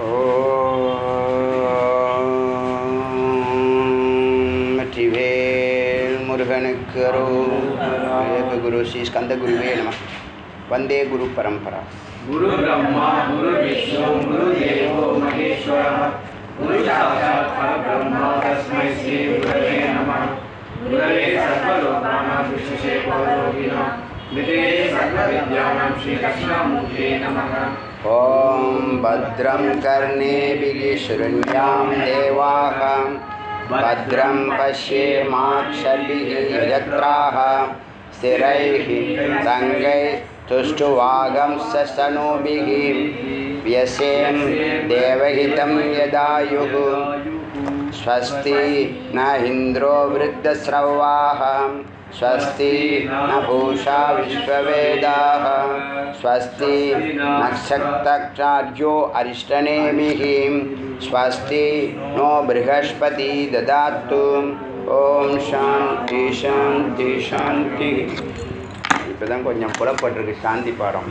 ஓம் வெற்றிவேல் முருகனுக்கு அரோகர குரு ஸ்ரீ ஸ்கந்த குருவே நம வந்தே குரு பரம்பரா गुरु ब्रह्मा गुरु विष्णु गुरु देवो महेश्वरः गुरु साक्षात् परब्रह्म तस्मै श्री गुरवे नमः गुरवे सर्वलोकानां विशेषे योगिनां निधये सर्वविद्यानां श्रीकृष्णमूर्ते नमः ॐ भद्रं कर्णेभिः शृण्यां देवाः भद्रं पश्येमाक्षभिः यत्राः स्थिरैः रङ्गैः तुष्टुवागंसस्तनूभिः व्यसें देवहितं यदायुः स्वस्ति न इन्द्रो वृद्धस्रवाः स्वस्ति न पूषा विश्ववेदाः स्वस्ति नक्षत्रक्षार्यो अरिष्टनेमिः स्वस्ति नो बृहस्पति ददातु ॐ शान्ति शान्ति शान्ति இப்போ தான் கொஞ்சம் புலப்பட்டிருக்கு சாந்தி பாடம்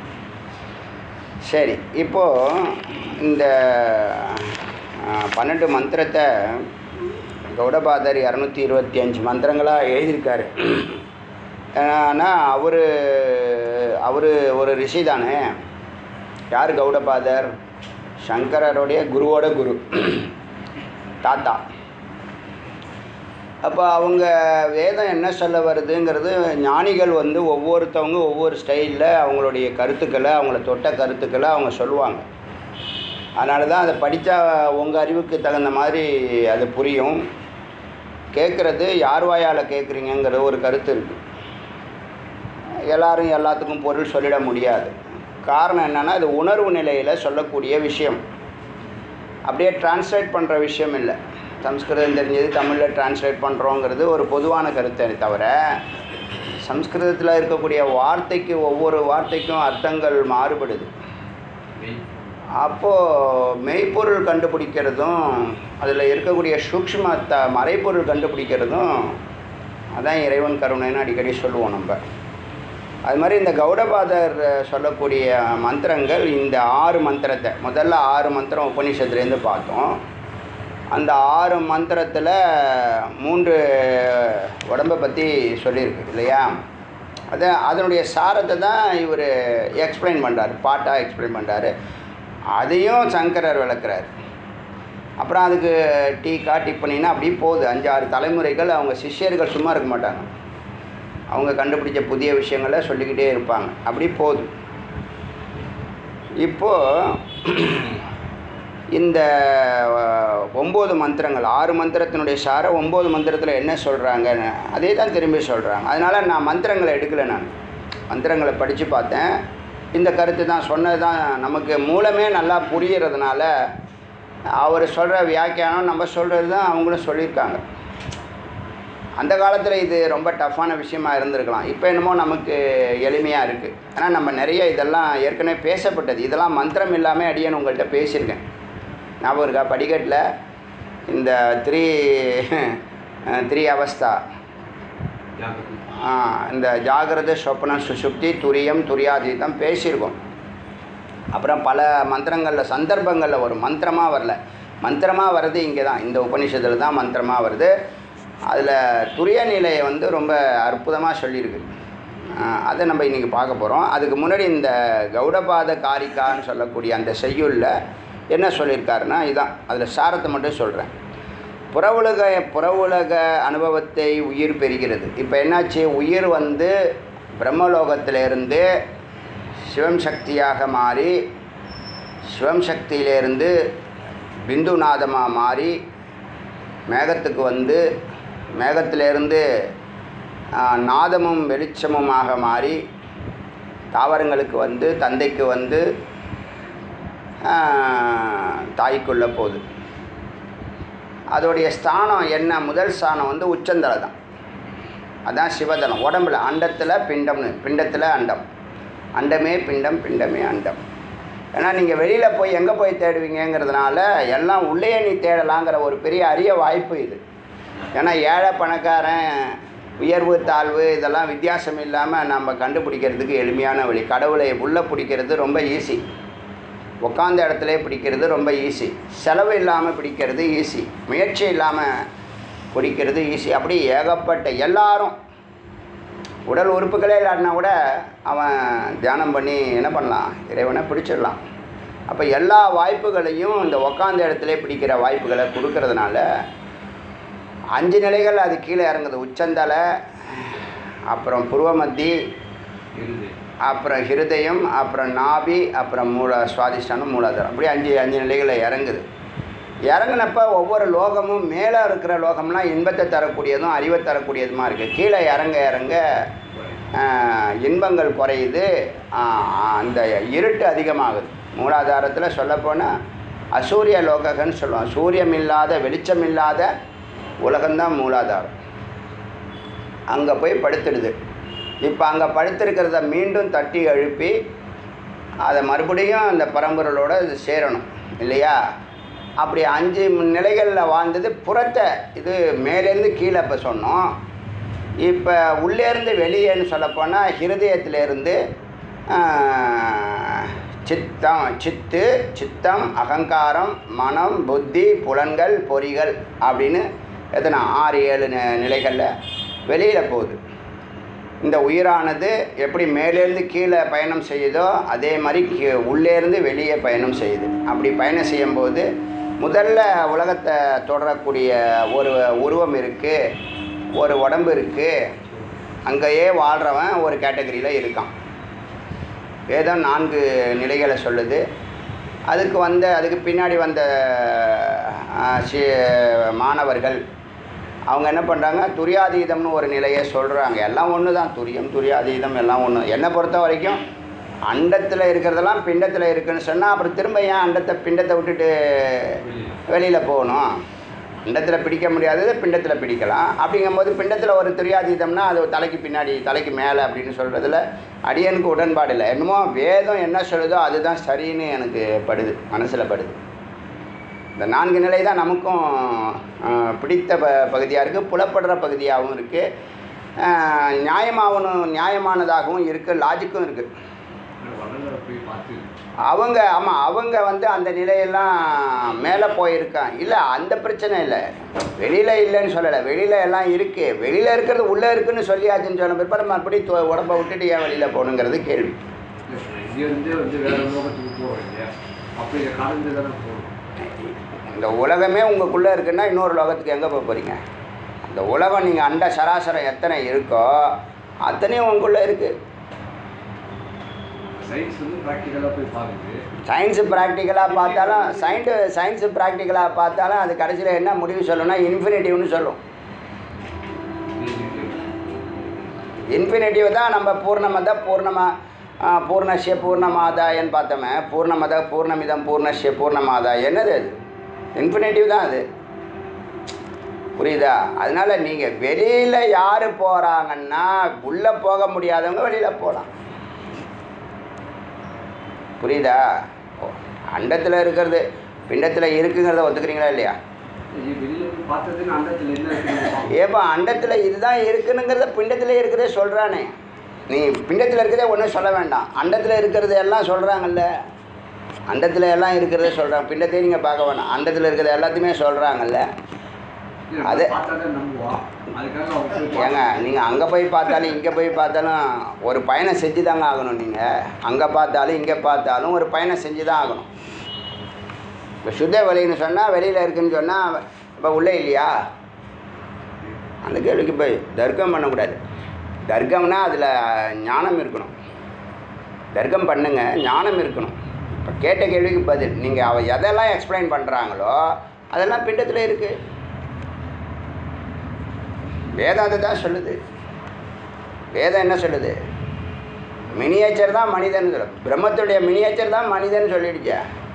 சரி இப்போது இந்த ஆ, பன்னெண்டு மந்திரத்தை கௌடபாதர் இரநூத்தி இருபத்தி அஞ்சு மந்திரங்களாக எழுதியிருக்காரு ஆனால் அவர் அவர் ஒரு ரிஷி தானே யார் கௌடபாதர் சங்கரருடைய குருவோட குரு தாத்தா அப்போ அவங்க வேதம் என்ன சொல்ல வருதுங்கிறது ஞானிகள் வந்து ஒவ்வொருத்தவங்க ஒவ்வொரு ஸ்டைலில் அவங்களுடைய கருத்துக்களை அவங்கள தொட்ட கருத்துக்களை அவங்க சொல்லுவாங்க அதனால தான் அதை படித்தா உங்கள் அறிவுக்கு தகுந்த மாதிரி அது புரியும் கேட்குறது யார் வாயால் கேட்குறீங்கங்கிற ஒரு கருத்து இருக்குது எல்லாரும் எல்லாத்துக்கும் பொருள் சொல்லிட முடியாது காரணம் என்னென்னா இது உணர்வு நிலையில் சொல்லக்கூடிய விஷயம் அப்படியே டிரான்ஸ்லேட் பண்ணுற விஷயம் இல்லை சம்ஸ்கிருதம் தெரிஞ்சது தமிழில் டிரான்ஸ்லேட் பண்ணுறோங்கிறது ஒரு பொதுவான கருத்தை தவிர சம்ஸ்கிருதத்தில் இருக்கக்கூடிய வார்த்தைக்கு ஒவ்வொரு வார்த்தைக்கும் அர்த்தங்கள் மாறுபடுது அப்போது மெய்ப்பொருள் கண்டுபிடிக்கிறதும் அதில் இருக்கக்கூடிய சூக்ஷ்மத்தை மறைப்பொருள் கண்டுபிடிக்கிறதும் அதான் இறைவன் கருணைன்னு அடிக்கடி சொல்லுவோம் நம்ம அது மாதிரி இந்த கௌடபாதர் சொல்லக்கூடிய மந்திரங்கள் இந்த ஆறு மந்திரத்தை முதல்ல ஆறு மந்திரம் உபனிஷத்துலேருந்து பார்த்தோம் அந்த ஆறு மந்திரத்தில் மூன்று உடம்பை பற்றி சொல்லியிருக்கு இல்லையா அது அதனுடைய சாரத்தை தான் இவர் எக்ஸ்பிளைன் பண்ணுறாரு பாட்டாக எக்ஸ்பிளைன் பண்ணுறாரு அதையும் சங்கரர் விளக்குறார் அப்புறம் அதுக்கு டீக்கா டிப்பணின்னா அப்படியே போகுது அஞ்சாறு தலைமுறைகள் அவங்க சிஷ்யர்கள் சும்மா இருக்க மாட்டாங்க அவங்க கண்டுபிடிச்ச புதிய விஷயங்களை சொல்லிக்கிட்டே இருப்பாங்க அப்படி போகுது இப்போது இந்த அஹ், ஒம்பது மந்திரங்கள் ஆறு மந்திரத்தினுடைய சார ஒம்பது மந்திரத்தில் என்ன சொல்கிறாங்கன்னு அதே தான் திரும்பி சொல்கிறாங்க அதனால் நான் மந்திரங்களை எடுக்கலை நான் மந்திரங்களை படித்து பார்த்தேன் இந்த கருத்து தான் சொன்னது தான் நமக்கு மூலமே நல்லா புரியறதுனால அவர் சொல்கிற வியாக்கியானம் நம்ம சொல்கிறது தான் அவங்களும் சொல்லியிருக்காங்க அந்த காலத்தில் இது ரொம்ப டஃப்பான விஷயமா இருந்திருக்கலாம் இப்போ என்னமோ நமக்கு எளிமையாக இருக்குது ஆனால் நம்ம நிறைய இதெல்லாம் ஏற்கனவே பேசப்பட்டது இதெல்லாம் மந்திரம் இல்லாமல் அடியேன் உங்கள்கிட்ட பேசியிருக்கேன் ஞாபகம் இருக்கா படிக்கட்டில் இந்த த்ரீ த்ரீ அவஸ்தா ஆ, இந்த ஜாகிரத சொப்பனம் சுசுப்தி துரியம் துரியாதீதம் பேசியிருக்கோம் அப்புறம் பல மந்திரங்களில் சந்தர்ப்பங்களில் வரும் மந்திரமாக வரல மந்திரமாக வர்றது இங்கே தான் இந்த உபநிஷத்தில் தான் மந்திரமாக வருது அதில் துரிய நிலையை வந்து ரொம்ப அற்புதமாக சொல்லியிருக்கு ஆஹ் அதை நம்ம இன்றைக்கி பார்க்க போகிறோம் அதுக்கு முன்னாடி இந்த கௌடபாத காரிக்கான்னு சொல்லக்கூடிய அந்த செய்யுளில் என்ன சொல்லியிருக்காருன்னா இதான் அதில் சாரத்தை மட்டும் சொல்கிறேன் புறவுலக புறவுலக அனுபவத்தை உயிர் பெறுகிறது இப்போ என்னாச்சு உயிர் வந்து பிரம்மலோகத்திலிருந்து சிவம் சக்தியாக மாறி சிவம் சக்தியிலேருந்து பிந்துநாதமாக மாறி மேகத்துக்கு வந்து மேகத்திலிருந்து ஆ, நாதமும் வெளிச்சமுமாக மாறி தாவரங்களுக்கு வந்து தந்தைக்கு வந்து ஆ, தாய்க்குள்ளே போகுது அதோடைய ஸ்தானம் என்ன முதல் ஸ்தானம் வந்து உச்சந்தலை தான் அதான் சிவதலம் உடம்புல அண்டத்தில் பிண்டம்னு பிண்டத்தில் அண்டம் அண்டமே பிண்டம் பிண்டமே அண்டம் ஏன்னா நீங்கள் வெளியில் போய் எங்கே போய் தேடுவீங்கங்கிறதுனால எல்லாம் உள்ளே நீ தேடலாங்கிற ஒரு பெரிய அரிய வாய்ப்பு இது ஏன்னா ஏழை பணக்காரன் உயர்வு தாழ்வு இதெல்லாம் வித்தியாசம் இல்லாமல் நம்ம கண்டுபிடிக்கிறதுக்கு எளிமையான வழி கடவுளை உள்ளே பிடிக்கிறது ரொம்ப ஈஸி உட்காந்த இடத்துல பிடிக்கிறது ரொம்ப ஈஸி செலவு இல்லாமல் பிடிக்கிறது ஈஸி முயற்சி இல்லாமல் பிடிக்கிறது ஈஸி அப்படி ஏகப்பட்ட எல்லாரும் உடல் உறுப்புகளே இல்லாட்டினா கூட அவன் தியானம் பண்ணி என்ன பண்ணலாம் இறைவனை பிடிச்சிடலாம் அப்போ எல்லா வாய்ப்புகளையும் இந்த உக்காந்த இடத்துல பிடிக்கிற வாய்ப்புகளை கொடுக்கறதுனால அஞ்சு நிலைகள் அது கீழே இறங்குது உச்சந்தலை அப்புறம் புருவமத்தி இருந்து அப்புறம் ஹிருதயம் அப்புறம் நாபி அப்புறம் மூல சுவாதிஷ்டானம் மூலாதாரம் அப்படி அஞ்சு அஞ்சு நிலைகளில் இறங்குது இறங்குனப்ப ஒவ்வொரு லோகமும் மேலே இருக்கிற லோகம்லாம் இன்பத்தை தரக்கூடியதும் அறிவை தரக்கூடியதுமா இருக்குது கீழே இறங்க இறங்க ஆஹ், இன்பங்கள் குறையுது ஆஹ், அந்த இருட்டு அதிகமாகுது மூலாதாரத்தில் சொல்லப்போனால் அசூரிய லோககன்னு சொல்லுவோம் சூரியம் இல்லாத வெளிச்சம் இல்லாத உலகம்தான் மூலாதாரம் அங்கே போய் படுத்துடுது இப்போ அங்கே படுத்திருக்கிறத மீண்டும் தட்டி எழுப்பி அதை மறுபடியும் அந்த பரம்பொருளோட இது சேரணும் இல்லையா அப்படி அஞ்சு நிலைகளில் வாழ்ந்தது புறத்தை இது மேலேருந்து கீழே இப்போ சொன்னோம் இப்போ உள்ளேருந்து வெளியேன்னு சொல்லப்போனால் ஹிருதயத்திலேருந்து சித்தம் சித்து சித்தம் அகங்காரம் மனம் புத்தி புலன்கள் பொறிகள் அப்படின்னு எத்தனை ஆறு ஏழு நி- நிலைகளில் வெளியில் போகுது இந்த உயிரானது எப்படி மேலேருந்து கீழே பயணம் செய்யுதோ அதே மாதிரி கீ- உள்ளேருந்து வெளியே பயணம் செய்யுது அப்படி பயணம் செய்யும்போது முதல்ல உலகத்தை தொடரக்கூடிய ஒரு உருவம் இருக்குது ஒரு உடம்பு இருக்குது அங்கேயே வாழ்கிறவன் ஒரு கேட்டகரியில் இருக்கான் வேதம் நான்கு நிலைகளை சொல்லுது அதுக்கு வந்த அதுக்கு பின்னாடி வந்த ஆ, சி மாணவர்கள் அவங்க என்ன பண்ணுறாங்க துரியாதீதம்னு ஒரு நிலையை சொல்கிறாங்க எல்லாம் ஒன்று தான் துரியம் துரியாதீதம் எல்லாம் ஒன்று என்னை பொறுத்த வரைக்கும் அண்டத்தில் இருக்கிறதெல்லாம் பிண்டத்தில் இருக்குன்னு சொன்னால் அப்புறம் திரும்ப ஏன் அண்டத்தை பிண்டத்தை விட்டுட்டு வெளியில் போகணும் பிண்டத்தில் பிடிக்க முடியாதது பிண்டத்தில் பிடிக்கலாம் அப்படிங்கும்போது பிண்டத்தில் ஒரு துரியாதீதம்னா அது தலைக்கு பின்னாடி தலைக்கு மேலே அப்படின்னு சொல்கிறதுல அடியனுக்கு உடன்பாடு இல்லை என்னமோ வேதம் என்ன சொல்லுதோ அதுதான் சரின்னு எனக்கு படுது மனசில் படுது இந்த நான்கு நிலை தான் நமக்கும் ஆஹ், பிடித்த ப பகுதியாக இருக்குது புலப்படுற பகுதியாகவும் இருக்குது நியாயமாகணும் நியாயமானதாகவும் இருக்குது லாஜிக்கும் இருக்குது வள்ளலாரை போய் பார்த்து அவங்க ஆமாம் அவங்க வந்து அந்த நிலையெல்லாம் மேலே போயிருக்கான் இல்லை அந்த பிரச்சனை இல்லை வெளியில் இல்லைன்னு சொல்லலை வெளியில் எல்லாம் இருக்குது வெளியில் இருக்கிறது உள்ளே இருக்குன்னு சொல்லியாச்சுன்னு சொன்ன பிற்பாடு மறுபடியும் தொ- உடம்ப விட்டுட்டு ஏன் வெளியில் போகணுங்கிறது கேள்வி இங்கேருந்தே வந்து வேற லோகத்துக்கு போகிறோம் இல்லையா அப்போ இதை கடந்து தானே போகணும் இந்த உலகமே உங்களுக்குள்ளே இருக்குன்னா இன்னொரு லோகத்துக்கு எங்கே போக போகிறீங்க அந்த உலகம் நீங்கள் அண்ட சராசரம் எத்தனை இருக்கோ அத்தனையும் உங்களுக்குள்ளே இருக்குது சயின்ஸ் வந்து ப்ராக்டிக்கலாக போய் பாருங்க சயின்ஸு ப்ராக்டிக்கலாக பார்த்தாலும் சயின்ட்டு சயின்ஸு ப்ராக்டிக்கலாக பார்த்தாலும் அது கடைசியில் என்ன முடிவு சொல்லணும்னா இன்ஃபினிட்டிவ்னு சொல்லும் இன்ஃபினிட்டிவ் தான் நம்ம பூர்ணமத பூர்ணமா ஆ, பூர்ணஸ்ய பூர்ணமாதாயன்னு பார்த்தோமே பூர்ணமத பூர்ணமிதம் பூர்ணஸ்ய பூர்ணமாதா என்னது அது இன்ஃபினிட்டிவ் தான் அது புரியுதா அதனால நீங்கள் வெளியில் யார் போகிறாங்கன்னா உள்ளே போக முடியாதவங்க வெளியில் போகலாம் புரியுதா ஓ, அண்டத்தில் இருக்கிறது பிண்டத்தில் இருக்குங்கிறத ஒத்துக்கிறீங்களா இல்லையா வெளியில போய் பார்த்ததுன்னு அண்டத்தில் என்ன இருக்குன்னு ஏப்பா அண்டத்தில் இதுதான் இருக்குனுங்கிறத பிண்டத்தில் இருக்கிறதே சொல்கிறானே நீ பிண்டத்தில் இருக்கிறதே ஒன்றும் சொல்ல வேண்டாம் அண்டத்தில் இருக்கிறது எல்லாம் சொல்கிறாங்கல்ல அண்டத்தில் எல்லாம் இருக்கிறதே சொல்கிறாங்க பிண்டத்தையும் நீங்கள் பார்க்க வேணாம் அண்டத்தில் இருக்கிறது எல்லாத்தையுமே சொல்கிறாங்கல்ல அது அது- பார்த்தா தான் நம்புவோம் அதுக்காக அவங்க போய் ஏங்க நீங்கள் அங்கே போய் பார்த்தாலும் இங்கே போய் பார்த்தாலும் ஒரு பயணம் செஞ்சு தாங்க ஆகணும் நீங்கள் அங்கே பார்த்தாலும் இங்கே பார்த்தாலும் ஒரு பயணம் செஞ்சு தான் ஆகணும் இப்போ சுத்த வெளின்னு சொன்னால் வெளியில் இருக்குன்னு சொன்னால் இப்போ உள்ளே இல்லையா அந்த கேள்விக்கு போய் தர்க்கம் பண்ணக்கூடாது தர்க்கம்னா அதில் ஞானம் இருக்கணும் தர்க்கம் பண்ணுங்க ஞானம் இருக்கணும் இப்போ கேட்ட கேள்விக்கு பதில் நீங்கள் அவ எதெல்லாம் எக்ஸ்பிளைன் பண்ணுறாங்களோ அதெல்லாம் பிண்டத்தில் இருக்குது வேதம் அதை தான் சொல்லுது வேதம் என்ன சொல்லுது மினியேச்சர் தான் மனிதன் சொல்லும் பிரம்மத்துடைய மினியேச்சர் தான் மனிதன் சொல்லிடுச்சே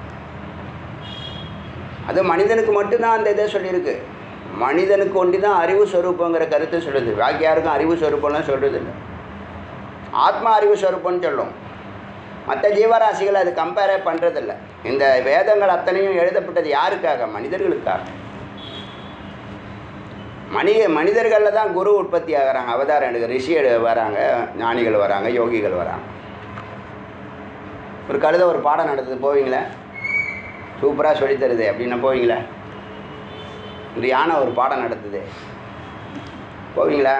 அது மனிதனுக்கு மட்டும்தான் அந்த இதை சொல்லியிருக்கு மனிதனுக்கு ஒண்டி தான் அறிவு ஸ்வரூப்பங்கிற கருத்து சொல்லுது பாக்கி யாருக்கும் அறிவு ஸ்வரூப்பம்லாம் சொல்கிறது இல்லை ஆத்மா அறிவு ஸ்வரூப்பம்னு சொல்லும் மற்ற ஜீவராசிகளை அது கம்பேரே பண்ணுறதில்ல இந்த வேதங்கள் அத்தனையும் எழுதப்பட்டது யாருக்காக மனிதர்களுக்காக மனித மனிதர்களில் தான் குரு உற்பத்தி ஆகுறாங்க அவதாரம் எடுக்க ரிஷி எடு வராங்க ஞானிகள் வராங்க யோகிகள் வராங்க ஒரு கழுதை ஒரு பாடம் நடத்துது போவீங்களா சூப்பராக சொல்லித் தருது அப்படின்னா போவீங்களா ஒரு யானை ஒரு பாடம் நடத்துது போவீங்களா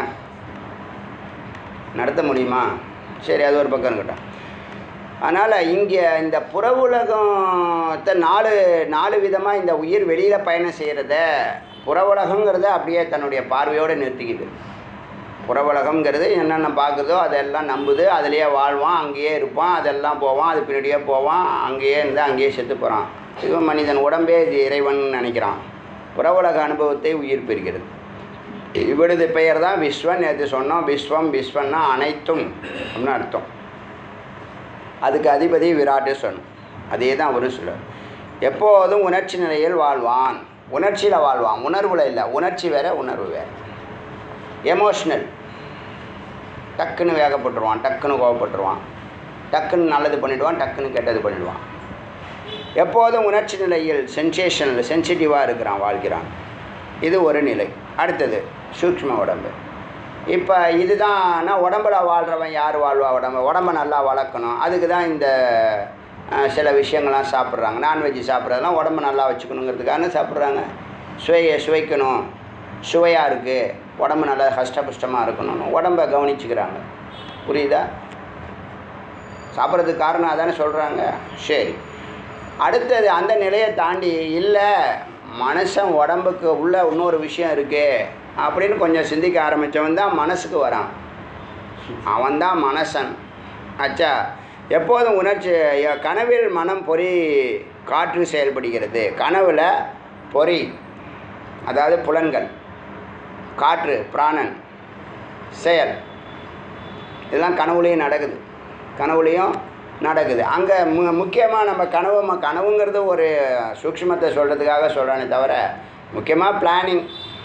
நடத்த முடியுமா சரி அது ஒரு பக்கம் இருக்கட்டும் அதனால் இங்கே இந்த புற உலகத்தை நாலு நாலு விதமாக இந்த உயிர் வெளியில் பயணம் செய்கிறத புற உலகங்கிறத அப்படியே தன்னுடைய பார்வையோடு நிறுத்திக்குது புற உலகம்ங்கிறது என்னென்ன பார்க்குதோ அதெல்லாம் நம்புது அதுலேயே வாழ்வான் அங்கேயே இருப்பான் அதெல்லாம் போவான் அது பின்னாடியே போவான் அங்கேயே இருந்து அங்கேயே செத்து போகிறான் இவன் மனிதன் உடம்பே இது இறைவன் நினைக்கிறான் புற உலக அனுபவத்தை உயிர் பெறுகிறது இவனது பெயர் தான் விஸ்வன் நேற்று சொன்னோம் விஸ்வம் விஸ்வன்னா அனைத்தும் அப்படின்னு அர்த்தம் அதுக்கு அதிபதி விராட்டு சொன்னோம் அதே தான் ஒரு சொல்லுவார் எப்போதும் உணர்ச்சி நிலையில் வாழ்வான் உணர்ச்சியில் வாழ்வான் உணர்வில் இல்லை உணர்ச்சி வேற உணர்வு வேற எமோஷ்னல் டக்குன்னு வேகப்பட்டுருவான் டக்குன்னு கோவப்பட்டுருவான் டக்குன்னு நல்லது பண்ணிடுவான் டக்குன்னு கெட்டது பண்ணிடுவான் எப்போதும் உணர்ச்சி நிலையில் சென்சேஷனில் சென்சிட்டிவாக இருக்கிறான் வாழ்கிறான் இது ஒரு நிலை அடுத்தது சூக்ஷ்ம உடம்பு இப்போ இதுதான் உடம்புல வாழ்கிறவன் யார் வாழ்வா உடம்பு உடம்ப நல்லா வளர்க்கணும் அதுக்கு தான் இந்த அஹ், சில விஷயங்கள்லாம் சாப்பிட்றாங்க நான்வெஜ் சாப்பிட்றதெல்லாம் உடம்ப நல்லா வச்சுக்கணுங்கிறதுக்காக சாப்பிட்றாங்க சுவையை சுவைக்கணும் சுவையாக இருக்குது உடம்பு நல்லா கஷ்டபுஷ்டமாக இருக்கணும் உடம்பை கவனிச்சுக்கிறாங்க புரியுதா சாப்பிட்றதுக்கு காரணம் அதானே சொல்கிறாங்க சரி அடுத்தது அந்த நிலையை தாண்டி இல்லை மனுஷன் உடம்புக்கு உள்ள இன்னொரு விஷயம் இருக்கு அப்படின்னு கொஞ்சம் சிந்திக்க ஆரம்பித்தவன் தான் மனசுக்கு வரான் அவன் தான் மனசன் ஆச்சா எப்போதும் உணர்ச்சி எ- கனவில் மனம் பொறி காற்று செயல்படுகிறது கனவில் பொறி அதாவது புலன்கள் காற்று பிராணன் செயல் இதெல்லாம் கனவுலேயும் நடக்குது கனவுலேயும் நடக்குது அங்கே மு முக்கியமாக நம்ம கனவு ம- கனவுங்கிறது ஒரு சூக்ஷ்மத்தை சொல்கிறதுக்காக சொல்கிறானே தவிர முக்கியமாக பிளானிங்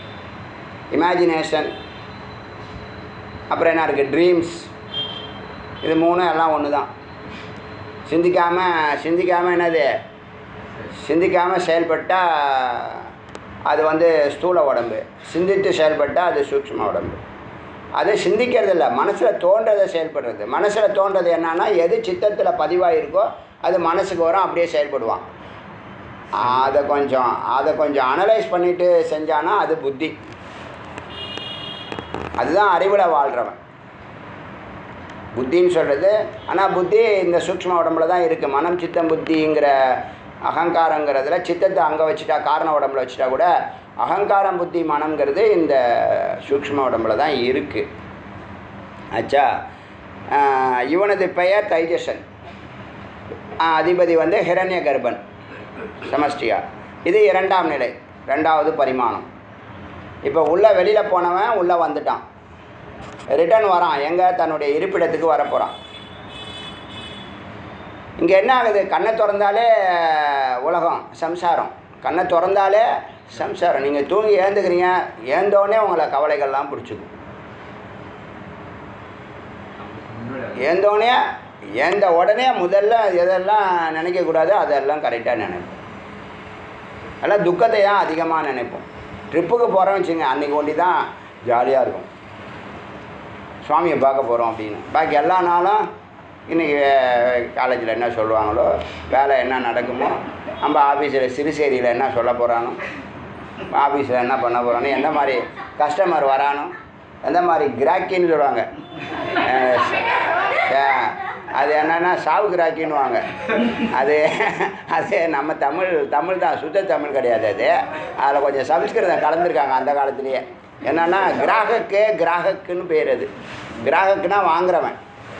இமேஜினேஷன் அப்புறம் என்ன இருக்குது ட்ரீம்ஸ் இது மூணும் எல்லாம் ஒன்று தான் சிந்திக்காமல் சிந்திக்காமல் என்னது சிந்திக்காமல் செயல்பட்டால் அது வந்து ஸ்தூல உடம்பு சிந்தித்து செயல்பட்டால் அது சூக்ஷ்ம உடம்பு அது சிந்திக்கிறது இல்லை மனசில் தோன்றதை செயல்படுறது மனசில் தோன்றது என்னன்னா எது சித்தத்தில் பதிவாயிருக்கோ அது மனசுக்கு வரும் அப்படியே செயல்படுவான் அதை கொஞ்சம் அதை கொஞ்சம் அனலைஸ் பண்ணிட்டு செஞ்சானா அது புத்தி அதுதான் அறிவில் வாழ்கிறவன் புத்தின்னு சொல்கிறது ஆனால் புத்தி இந்த சூக்ஷ்ம உடம்புல தான் இருக்குது மனம் சித்தம் புத்திங்கிற அகங்காரங்கிறதுல சித்தத்தை அங்கே வச்சுட்டா காரண உடம்புல வச்சுட்டா கூட அகங்காரம் புத்தி மனம்ங்கிறது இந்த சூக்ஷ்ம உடம்புல தான் இருக்குது ஆச்சா ஆஹ் இவனது பெயர் தைஜசன் ஆஹ் அதிபதி வந்து ஹிரண்ய கர்ப்பன் சமஷ்டியா இது இரண்டாம் நிலை ரெண்டாவது பரிமாணம் இப்போ உள்ளே வெளியில் போனவன் உள்ளே வந்துட்டான் ரிட்டர்ன் வரான் எங்கே தன்னுடைய இருப்பிடத்துக்கு வரப்போகிறான் இங்கே என்ன ஆகுது கண்ணை திறந்தாலே உலகம் சம்சாரம் கண்ணை திறந்தாலே சம்சாரம் நீங்கள் தூங்கி ஏந்துக்கிறீங்க ஏந்தோடனே உங்களை கவலைகள்லாம் பிடிச்சிக்கும் ஏந்தோடனே ஏந்த உடனே முதல்ல எதெல்லாம் நினைக்கக்கூடாதோ அதெல்லாம் கரெக்டாக நினைப்போம் எல்லாம் துக்கத்தை தான் அதிகமாக நினைப்போம் ட்ரிப்புக்கு போகிறோம் வச்சுங்க அன்றைக்கி ஒண்டி தான் ஜாலியாக இருக்கும் சுவாமியை பார்க்க போகிறோம் அப்படின்னு பாக்கி எல்லா நாளும் இன்றைக்கி காலேஜில் என்ன சொல்லுவாங்களோ வேலை என்ன நடக்குமோ நம்ம ஆஃபீஸில் சிறுசேரியில் என்ன சொல்ல போகிறானோ ஆஃபீஸில் என்ன பண்ண போகிறானோ எந்த மாதிரி கஸ்டமர் வரானோ எந்த மாதிரி கிராக்கின்னு சொல்லுவாங்க அஹ் அஹ் அது என்னென்னா சாவு கிராக்கின்னுவாங்க அது அது நம்ம தமிழ் தமிழ் தான் சுத்த தமிழ் கிடையாது அது அதில் கொஞ்சம் சமஸ்கிருதம் கலந்துருக்காங்க அந்த காலத்துலேயே என்னென்னா கிராகக்கு கிராகக்குன்னு பேர் அது கிராகக்குனா வாங்குறவன்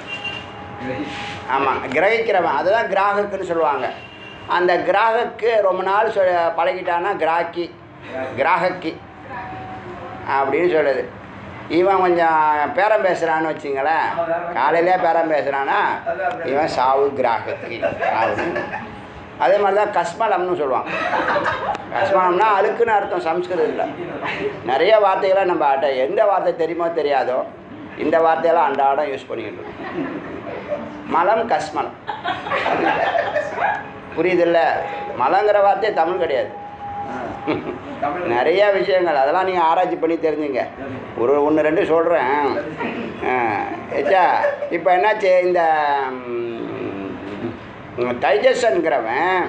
ஆமாம் கிரகிக்கிறவன் அதுதான் கிராகக்குன்னு சொல்லுவாங்க அந்த கிராகக்கு ரொம்ப நாள் சொ பழகிட்டான்னா கிராக்கி கிராகக்கி அப்படின்னு சொல்லுது இவன் கொஞ்சம் பேரம் பேசுகிறான்னு வச்சுங்களேன் காலையிலே பேரம் பேசுகிறான்னா இவன் சாவு கிராகக்கி அப்படின்னு அதே மாதிரி தான் கஸ்மலம்னு சொல்லுவான் கஸ்மலம்னா அழுக்குன்னு அர்த்தம் சம்ஸ்கிருதத்தில் நிறைய வார்த்தைகளை நம்ம அட்ட எந்த வார்த்தை தெரியுமோ தெரியாதோ இந்த வார்த்தையெல்லாம் அன்றாடம் யூஸ் பண்ணிக்கிட்டு இருக்கோம் மலம் கஸ்மலம் புரியுதில்ல மலங்கிற வார்த்தை தமிழ் கிடையாது நிறைய விஷயங்கள் அதெல்லாம் நீங்கள் ஆராய்ச்சி பண்ணி தெரிஞ்சுங்க ஒரு ஒன்று ரெண்டு சொல்கிறேன் ஏச்சா இப்போ என்னாச்சு இந்த ம், தைஜஸ்ங்கிறவன்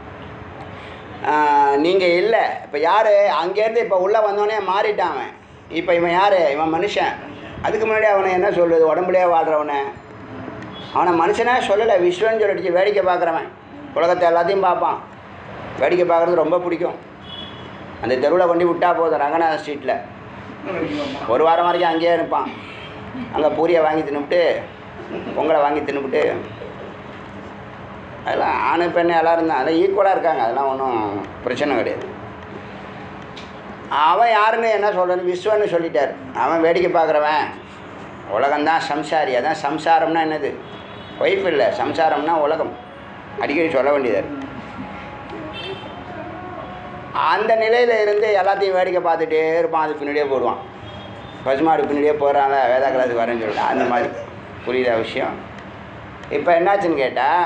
நீங்கள் இல்லை இப்போ யார் அங்கேருந்து இப்போ உள்ளே வந்தோடனே மாறிட்டான் அவன் இப்போ இவன் யார் இவன் மனுஷன் அதுக்கு முன்னாடி அவனை என்ன சொல்லுது உடம்புலேயே வாழ்கிறவனை அவனை மனுஷனே சொல்லலை விஸ்வன்னு சொல்லிடுச்சு வேடிக்கை பார்க்குறவன் உலகத்தை எல்லாத்தையும் பார்ப்பான் வேடிக்கை பார்க்குறது ரொம்ப பிடிக்கும் அந்த தெருவில் கொண்டு விட்டா போதும் ரங்கநாத ஸ்ட்ரீட்டில் ஒரு வாரம் வரைக்கும் அங்கேயே இருப்பான் அங்கே பூரியை வாங்கி தின்னுபிட்டு பொங்கலை வாங்கி தின்னுபிட்டு அதெல்லாம் ஆணு பெண்ணு எல்லாரும் தான் அதெல்லாம் ஈக்குவலாக இருக்காங்க அதெல்லாம் ஒன்றும் பிரச்சனை கிடையாது அவன் யாருன்னு என்ன சொல்கிறேன்னு விஸ்வன்னு சொல்லிட்டார் அவன் வேடிக்கை பார்க்குறவன் உலகம்தான் சம்சாரி அதான் சம்சாரம்னா என்னது ஒய்ஃப் இல்லை சம்சாரம்னா உலகம் அடிக்கடி சொல்ல வேண்டியது இருக்கு. அந்த நிலையில் இருந்து எல்லாத்தையும் வேடிக்கை பார்த்துட்டே இருப்பான் அது பின்னாடியே போடுவான் பசுமாடு பின்னாடியே போகிறான்ல வேதா கிளாஸுக்கு வரேன்னு சொல்லிட்டு அந்த மாதிரி புரியுதா விஷயம் இப்போ என்னாச்சுன்னு கேட்டால்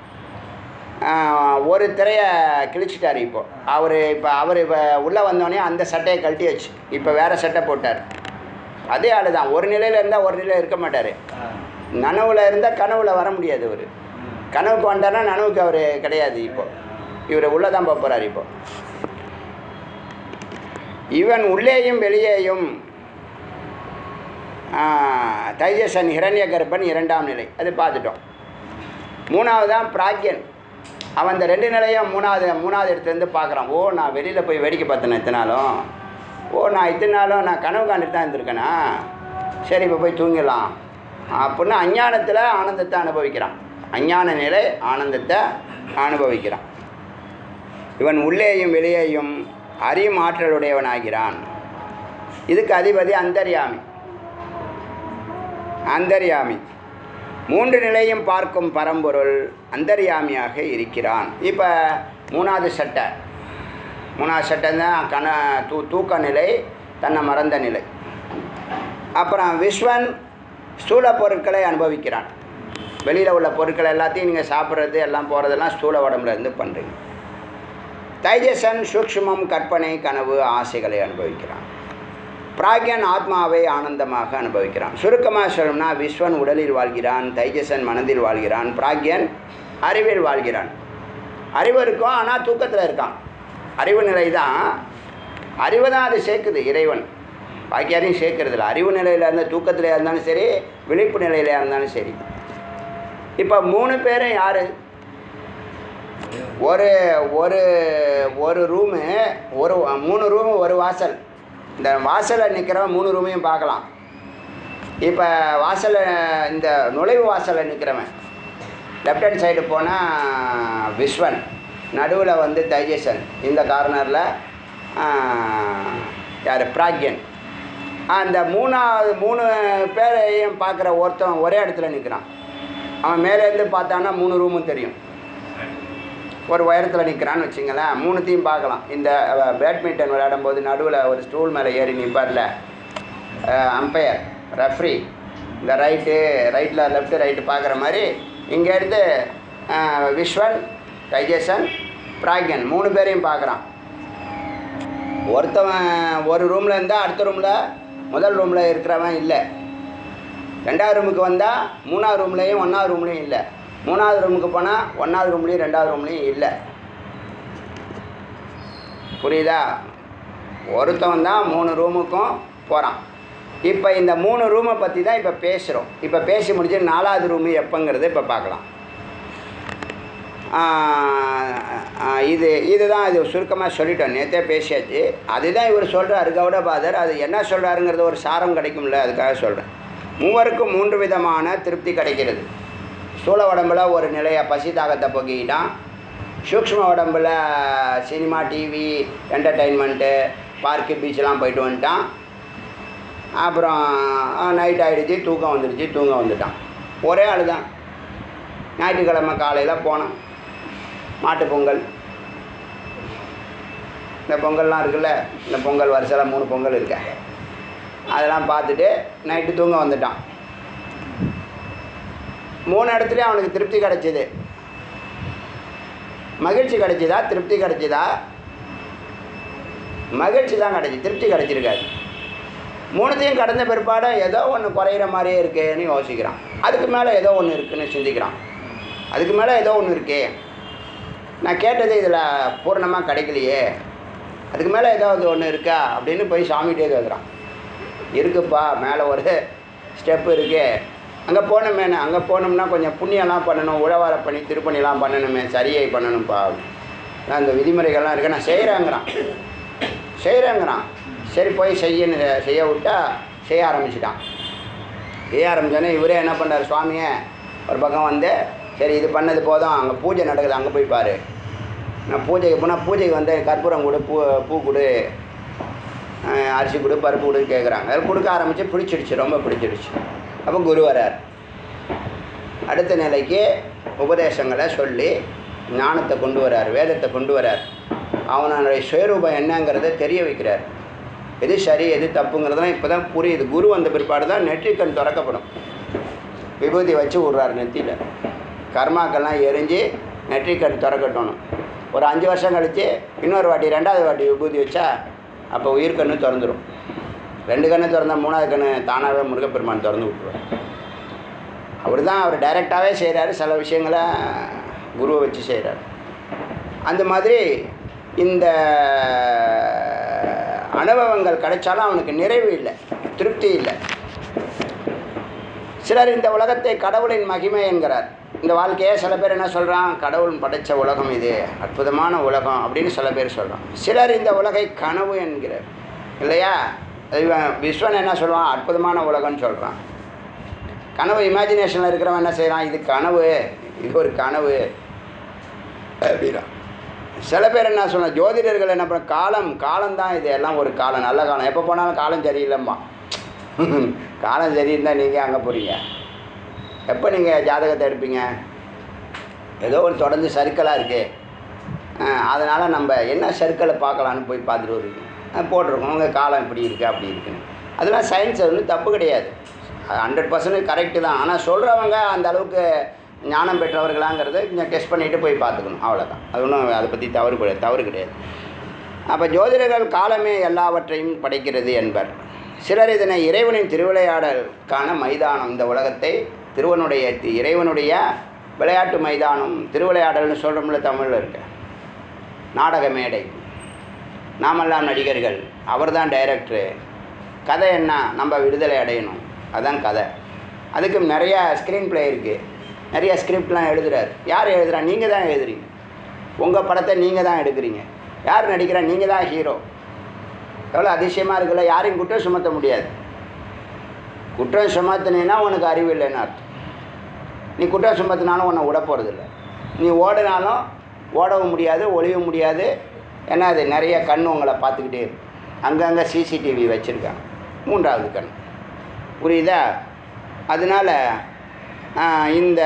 ஒரு திரையை கிழிச்சிட்டார் இப்போ அவர் இப்போ அவர் இப்போ உள்ளே வந்தோடனே அந்த சட்டையை கழட்டியாச்சு இப்போ வேறு சட்டை போட்டார் அதே ஆள் தான் ஒரு நிலையில் இருந்தால் ஒரு நிலையில் இருக்க மாட்டார் நனவில் இருந்தால் கனவுல வர முடியாது அவர் கனவுக்கு வந்தார்னா நனவுக்கு அவர் கிடையாது இப்போ இவர் உள்ளே தான் போக போகிறார் இப்போ இவன் உள்ளேயும் வெளியேயும் ஆ, தைஜசன் ஹிரண்ய கர்ப்பன் இரண்டாம் நிலை அது பார்த்துட்டோம் மூணாவதான் பிராக்யன் அவன் இந்த ரெண்டு நிலையும் மூணாவது மூணாவது இடத்துலேருந்து பார்க்குறான் ஓ நான் வெளியில் போய் வேடிக்கை பார்த்தேன் இத்தனை நாளும் ஓ நான் இத்தனை நாளும் நான் கனவு காண்டுட்டு தான் இருந்திருக்கேனா சரி இப்போ போய் தூங்கிடலாம் அப்படின்னு அஞ்ஞானத்தில் ஆனந்தத்தை அனுபவிக்கிறான் அஞ்ஞான நிலை ஆனந்தத்தை அனுபவிக்கிறான் இவன் உள்ளேயும் வெளியேயும் அறியும் ஆற்றலுடையவனாகிறான் இதுக்கு அதிபதி அந்தர்யாமி அந்தர்யாமி மூன்று நிலையும் பார்க்கும் பரம்பொருள் அந்தர்யாமியாக இருக்கிறான் இப்போ மூணாவது சட்டை மூணாவது சட்டை தான் கன தூ தூக்க நிலை தன்னை மறந்த நிலை அப்புறம் விஸ்வன் ஸ்தூல பொருட்களை அனுபவிக்கிறான் வெளியில் உள்ள பொருட்கள் எல்லாத்தையும் நீங்கள் சாப்பிட்றது எல்லாம் போகிறதெல்லாம் ஸ்தூல உடம்புல இருந்து பண்ணுறீங்க தைஜசன் சூக்ஷ்மம் கற்பனை கனவு ஆசைகளை அனுபவிக்கிறான் பிராக்யன் ஆத்மாவை ஆனந்தமாக அனுபவிக்கிறான் சுருக்கமாக சொல்லணும்னா விஸ்வன் உடலில் வாழ்கிறான் தைஜசன் மனதில் வாழ்கிறான் பிராக்யன் அறிவில் வாழ்கிறான் அறிவு இருக்கும் ஆனால் தூக்கத்தில் இருக்கான் அறிவு நிலை தான் அறிவு தான் அது சேர்க்குது இறைவன் பாக்கி யாரையும் சேர்க்கறது இல்லை அறிவு நிலையில் இருந்த தூக்கத்தில் இருந்தாலும் சரி விழிப்பு நிலையில் இருந்தாலும் சரி இப்போ மூணு பேரும் யார் ஒரு ஒரு ஒரு ரூமு ஒரு மூணு ரூமு ஒரு வாசல் இந்த வாசலில் நிற்கிறவன் மூணு ரூமையும் பார்க்கலாம் இப்போ வாசலில் இந்த நுழைவு வாசலில் நிற்கிறவன் லெஃப்ட் ஹேண்ட் சைடு போனால் விஸ்வன் நடுவில் வந்து தைஜசன் இந்த கார்னரில் யார் பிராக்யன் அந்த மூணாவது மூணு பேரையும் பார்க்குற ஒருத்தன் ஒரே இடத்துல நிற்கிறான் அவன் மேலேருந்து பார்த்தான்னா மூணு ரூமும் தெரியும் ஒரு உயரத்தில் நிற்கிறான்னு வச்சுங்களேன் மூணுத்தையும் பார்க்கலாம் இந்த அஹ், பேட்மிண்டன் விளையாடும்போது நடுவில் ஒரு ஸ்டூல் மேலே ஏறி நிற்பார்ல அம்பையர் ரெஃப்ரி இந்த ரைட்டு ரைட்டில் லெஃப்ட்டு ரைட்டு பார்க்குற மாதிரி இங்கேருந்து அஹ், விஸ்வன் டைஜேசன் பிராக்யன் மூணு பேரையும் பார்க்குறான் ஒருத்தவன் ஒரு ரூமில் இருந்தால் அடுத்த ரூமில் முதல் ரூமில் இருக்கிறவன் இல்லை ரெண்டாவது ரூமுக்கு வந்தால் மூணாவது ரூம்லேயும் ஒன்றாவது ரூம்லேயும் இல்லை மூணாவது ரூமுக்கு போனால் ஒன்றாவது ரூம்லேயும் ரெண்டாவது ரூம்லேயும் இல்லை புரியுதா ஒருத்தவன் தான் மூணு ரூமுக்கும் போகிறான் இப்போ இந்த மூணு ரூமை பற்றி தான் இப்போ பேசுகிறோம் இப்போ பேசி முடிச்சு நாலாவது ரூமு எப்போங்கிறத இப்போ பார்க்கலாம் ஆஹ் ஆஹ் இது இதுதான் இது சுருக்கமாக சொல்லிட்டோம் நேற்றே பேசியாச்சு அதுதான் இவர் சொல்கிறாரு கௌடபாதர் அது என்ன சொல்கிறாருங்கிறது ஒரு சாரம் கிடைக்கும்ல அதுக்காக சொல்கிறேன் மூவருக்கும் மூன்று விதமான திருப்தி கிடைக்கிறது ஸ்தூல உடம்புல ஒரு நிலைய பசி தாகத்தை போக்கிக்கிட்டான் சூக்ஷ்ம உடம்புல சினிமா டிவி என்டர்டெயின்மெண்ட்டு பார்க்கு பீச்செலாம் போயிட்டு வந்துட்டான் அப்புறம் நைட் ஆகிடுச்சு தூக்கம் வந்துடுச்சு தூங்க வந்துட்டான் ஒரே ஆள் தான் ஞாயிற்றுக்கிழமை காலையில் போனான் மாட்டுப் பொங்கல் இந்த பொங்கல்லாம் இருக்குல்ல இந்த பொங்கல் வருஷத்தில் மூணு பொங்கல் இருக்க அதெல்லாம் பார்த்துட்டு நைட்டு தூங்க வந்துட்டான் மூணு இடத்துலையும் அவனுக்கு திருப்தி கிடைச்சிது மகிழ்ச்சி கிடைச்சிதா திருப்தி கிடைச்சிதா மகிழ்ச்சி தான் கிடைச்சி திருப்தி கிடைச்சிருக்காது மூணுத்தையும் கடந்த பிற்பாடு ஏதோ ஒன்று குறையிற மாதிரியே இருக்கேன்னு யோசிக்கிறான் அதுக்கு மேலே ஏதோ ஒன்று இருக்குன்னு சிந்திக்கிறான் அதுக்கு மேலே ஏதோ ஒன்று இருக்கே நான் கேட்டது இதில் பூர்ணமாக கிடைக்கலையே அதுக்கு மேலே ஏதாவது ஒன்று இருக்கா அப்படின்னு போய் சாமிகிட்டே கேட்குறான் இருக்குப்பா மேலே ஒரு ஸ்டெப்பு இருக்கு அங்கே போகணுமேனு அங்கே போனோம்னா கொஞ்சம் புண்ணியம்லாம் பண்ணணும் உழவார பண்ணி திருப்பணிலாம் பண்ணணுமே சரியை பண்ணணும்ப்பா நான் இந்த விதிமுறைகள்லாம் இருக்கு நான் செய்கிறேங்கிறான் செய்கிறேங்கிறான் சரி போய் செய்யன்னு செய்ய விட்டா செய்ய ஆரம்பிச்சிட்டான் செய்ய ஆரம்பிச்சோன்னே இவரே என்ன பண்ணார் சுவாமியை ஒரு பக்கம் வந்து சரி இது பண்ணது போதும் அங்கே பூஜை நடக்குது அங்கே போய் பாரு நான் பூஜைக்கு போனால் பூஜைக்கு வந்து கற்பூரம் கொடு பூ பூ கொடு அஹ் அரிசி கொடு பருப்பு கொடு கேட்குறாங்க அது கொடுக்க ஆரம்பித்து பிடிச்சிடுச்சு ரொம்ப பிடிச்சிடுச்சு அப்போ குரு வரார் அடுத்த நிலைக்கு உபதேசங்களை சொல்லி ஞானத்தை கொண்டு வரார் வேதத்தை கொண்டு வரார் அவனுடைய சுயரூபம் என்னங்கிறத தெரிய வைக்கிறார் எது சரி எது தப்புங்கிறதெல்லாம் இப்போ தான் புரியுது குரு வந்த பிற்பாடு தான் நெற்றிக்கண் திறக்கப்படும் விபூதி வச்சு விட்றாரு நெத்தியில் கர்மாக்கெல்லாம் எரிஞ்சு நெற்றிக்கண் திறக்கட்டணும் ஒரு அஞ்சு வருஷம் கழித்து இன்னொரு வாட்டி ரெண்டாவது வாட்டி விபூதி வச்சா அப்போ உயிர்கண்ணு திறந்துடும் ரெண்டு கண்ணு திறந்தா மூணாவது கண்ணு தானாகவே முருகப்பெருமான் திறந்து விட்ருவார் அவர் தான் அவர் டைரெக்டாகவே செய்கிறாரு சில விஷயங்களை குருவை வச்சு செய்கிறார் அந்த மாதிரி இந்த அனுபவங்கள் கிடைச்சாலும் அவனுக்கு நிறைவு இல்லை திருப்தி இல்லை சிலர் இந்த உலகத்தை கடவுளின் மகிமை என்கிறார் இந்த வாழ்க்கையை சில பேர் என்ன சொல்கிறான் கடவுள் படைத்த உலகம் இது அற்புதமான உலகம் அப்படின்னு சில பேர் சொல்கிறான் சிலர் இந்த உலகை கனவு என்கிறார் இல்லையா இவன் விஸ்வன் என்ன சொல்லுவான் அற்புதமான உலகம்னு சொல்கிறான் கனவு இமேஜினேஷனில் இருக்கிறவன் என்ன செய்கிறான் இது கனவு இது ஒரு கனவு அப்படின்னா சில பேர் என்ன சொல்ல ஜோதிடர்கள் என்ன பண்ண காலம் காலம்தான் இது எல்லாம் ஒரு காலம் நல்ல காலம் எப்போ போனாலும் காலம் சரியில்லைம்மா காலம் சரியிருந்தால் நீங்கள் அங்கே போகிறீங்க எப்போ நீங்கள் ஜாதகத்தை எடுப்பீங்க ஏதோ ஒரு தொடர்ந்து சர்க்கிளாக இருக்குது அதனால் நம்ம என்ன சர்க்கிளை பார்க்கலான்னு போய் பார்த்துட்டு வருவீங்க அஹ் போட்டிருக்கோம் உங்கள் காலம் இப்படி இருக்குது அப்படி இருக்குன்னு அதெல்லாம் சயின்ஸ் ஒன்றும் தப்பு கிடையாது ஹண்ட்ரட் பர்சன்ட் கரெக்டு தான் ஆனால் சொல்கிறவங்க அந்த அளவுக்கு ஞானம் பெற்றவர்களாங்கிறத கொஞ்சம் டெஸ்ட் பண்ணிவிட்டு போய் பார்த்துக்கணும் அவ்வளோதான் அது ஒன்றும் அதை பற்றி தவறு கிடையாது தவறு கிடையாது அப்போ ஜோதிடர்கள் காலமே எல்லாவற்றையும் படைக்கிறது என்பர் சிலர் இதனை இறைவனின் திருவிளையாடலுக்கான மைதானம் இந்த உலகத்தை திருவனுடைய தி- இறைவனுடைய விளையாட்டு மைதானம் திருவிளையாடல்னு சொல்கிறோம்ல தமிழில் இருக்கு நாடக மேடை நாமெல்லாம் நடிகர்கள் அவர் தான் டைரக்டரு கதை என்ன நம்ம விடுதலை அடையணும் அதுதான் கதை அதுக்கு நிறையா ஸ்க்ரீன் ப்ளே இருக்குது நிறைய ஸ்கிரிப்ட்லாம் எழுதுறாரு யார் எழுதுறா நீங்கள் தான் எழுதுறீங்க உங்கள் படத்தை நீங்கள் தான் எடுக்கிறீங்க யார் நடிக்கிறா நீங்கள் தான் ஹீரோ எவ்வளோ அதிசயமாக இருக்குல்ல யாரையும் குற்றம் சுமத்த முடியாது குற்றம் சுமத்தினா உனக்கு அறிவு இல்லைன்னு அர்த்தம் நீ குற்றம் சுமத்தினாலும் உன்னை விட போகிறதில்ல நீ ஓடினாலும் ஓடவும் முடியாது ஒளியவும் முடியாது ஏன்னா அது நிறைய கண் உங்களை பார்த்துக்கிட்டே இருக்கும் அங்கங்கே சிசிடிவி வச்சுருக்காங்க மூன்றாவது கண் புரியுதா அதனால் இந்த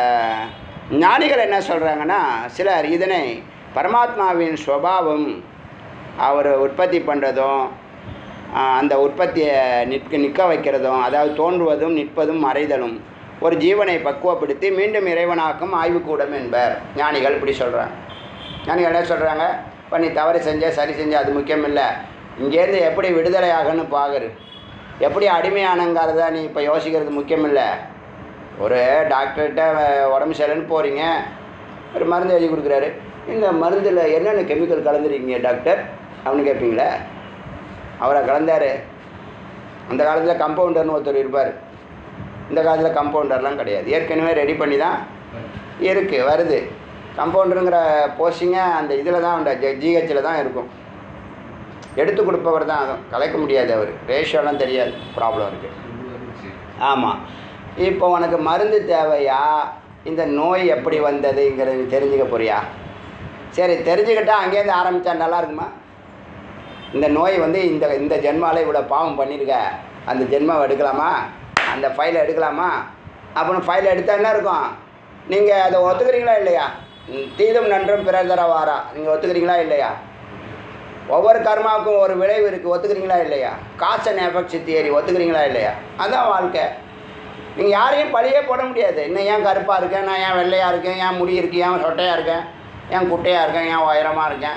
ஞானிகள் என்ன சொல்கிறாங்கன்னா சிலர் இதனை பரமாத்மாவின் சுபாவம் அவர் உற்பத்தி பண்ணுறதும் அந்த உற்பத்தியை நிற்க நிற்க வைக்கிறதும் அதாவது தோன்றுவதும் நிற்பதும் மறைதலும் ஒரு ஜீவனை பக்குவப்படுத்தி மீண்டும் இறைவனாக்கும் ஆய்வுக்கூடம் என்பர் ஞானிகள் இப்படி சொல்கிறாங்க ஞானிகள் என்ன சொல்கிறாங்க இப்போ நீ தவறு செஞ்ச சரி செஞ்ச அது முக்கியம் இல்லை இங்கேருந்து எப்படி விடுதலை ஆகணும்னு பாக்குறு எப்படி அடிமையானங்கிறத நீ இப்போ யோசிக்கிறது முக்கியம் இல்லை ஒரு டாக்டர்கிட்ட உடம்பு சரியில்லைன்னு போகிறீங்க ஒரு மருந்து எழுதி கொடுக்குறாரு இந்த மருந்தில் என்னென்ன கெமிக்கல் கலந்துருக்கீங்க டாக்டர் அப்படின்னு கேட்பீங்களே அவரை கலந்தார் அந்த காலத்தில் கம்பவுண்டர்னு ஒருத்தர் இருப்பார் இந்த காலத்தில் கம்பவுண்டர்லாம் கிடையாது ஏற்கனவே ரெடி பண்ணி தான் இருக்குது வருது கம்பவுண்டருங்கிற போஸ்டிங்க அந்த இதில் தான் உண்டு ஜிஹெச்சில் தான் இருக்கும் எடுத்து கொடுப்பவர் தான் அதுவும் கலைக்க முடியாது அவர் ரேஷியோலாம் தெரியாது ப்ராப்ளம் இருக்குது ஆமாம் இப்போ உனக்கு மருந்து தேவையா இந்த நோய் எப்படி வந்ததுங்கிறது தெரிஞ்சுக்க போறியா சரி தெரிஞ்சுக்கிட்டா அங்கேருந்து ஆரம்பித்தா நல்லா இருக்குமா இந்த நோய் வந்து இந்த இந்த ஜென்மாவில் இவ்வளோ பாவம் பண்ணியிருக்க அந்த ஜென்மாவை எடுக்கலாமா அந்த ஃபைலை எடுக்கலாமா அப்புறம் ஃபைலை எடுத்தால் என்ன இருக்கும் நீங்கள் அதை ஒத்துக்கிறீங்களா இல்லையா ம், தீதும் நன்றும் பிறர் தர வாரா நீங்கள் ஒத்துக்கிறீங்களா இல்லையா ஒவ்வொரு கர்மாவுக்கும் ஒரு விளைவு இருக்குது ஒத்துக்கிறீங்களா இல்லையா காசு அண்ட் எஃபெக்ட் தியரி ஒத்துக்கிறீங்களா இல்லையா அதான் வாழ்க்கை நீங்கள் யாரையும் பழியே போட முடியாது இன்னும் ஏன் கருப்பாக இருக்கேன் நான் ஏன் வெள்ளையாக இருக்கேன் ஏன் முடி இருக்கு ஏன் சொட்டையாக இருக்கேன் ஏன் குட்டையாக இருக்கேன் ஏன் உயரமாக இருக்கேன்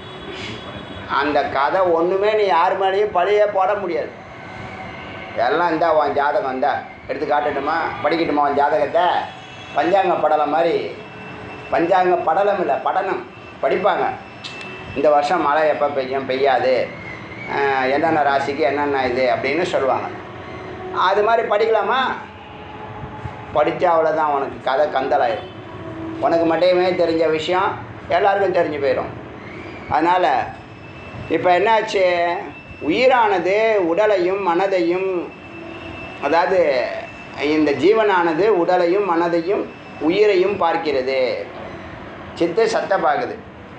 அந்த கதை ஒன்றுமே நீ யார் மேலேயும் பழியே போட முடியாது எல்லாம் இந்தா உன் ஜாதகம் இந்தா எடுத்து காட்டட்டுமா படிக்கட்டுமா உன் ஜாதகத்தை பஞ்சாங்க படலம் மாதிரி பஞ்சாங்க படலம் இல்லை படனம் படிப்பாங்க இந்த வருஷம் மழை எப்போ பெய்யும் பெய்யாது ஆஹ் என்னென்ன ராசிக்கு என்னென்ன இது அப்படின்னு சொல்லுவாங்க அது மாதிரி படிக்கலாமா படித்தா அவ்வளோதான் உனக்கு கதை கந்தலாயிடும் உனக்கு மட்டுமே தெரிஞ்ச விஷயம் எல்லாருக்கும் தெரிஞ்சு போயிடும் அதனால் இப்போ என்னாச்சு உயிரானது உடலையும் மனதையும் அதாவது இந்த ஜீவனானது உடலையும் மனதையும் உயிரையும் பார்க்கிறது சித்து சத்த பார்க்குது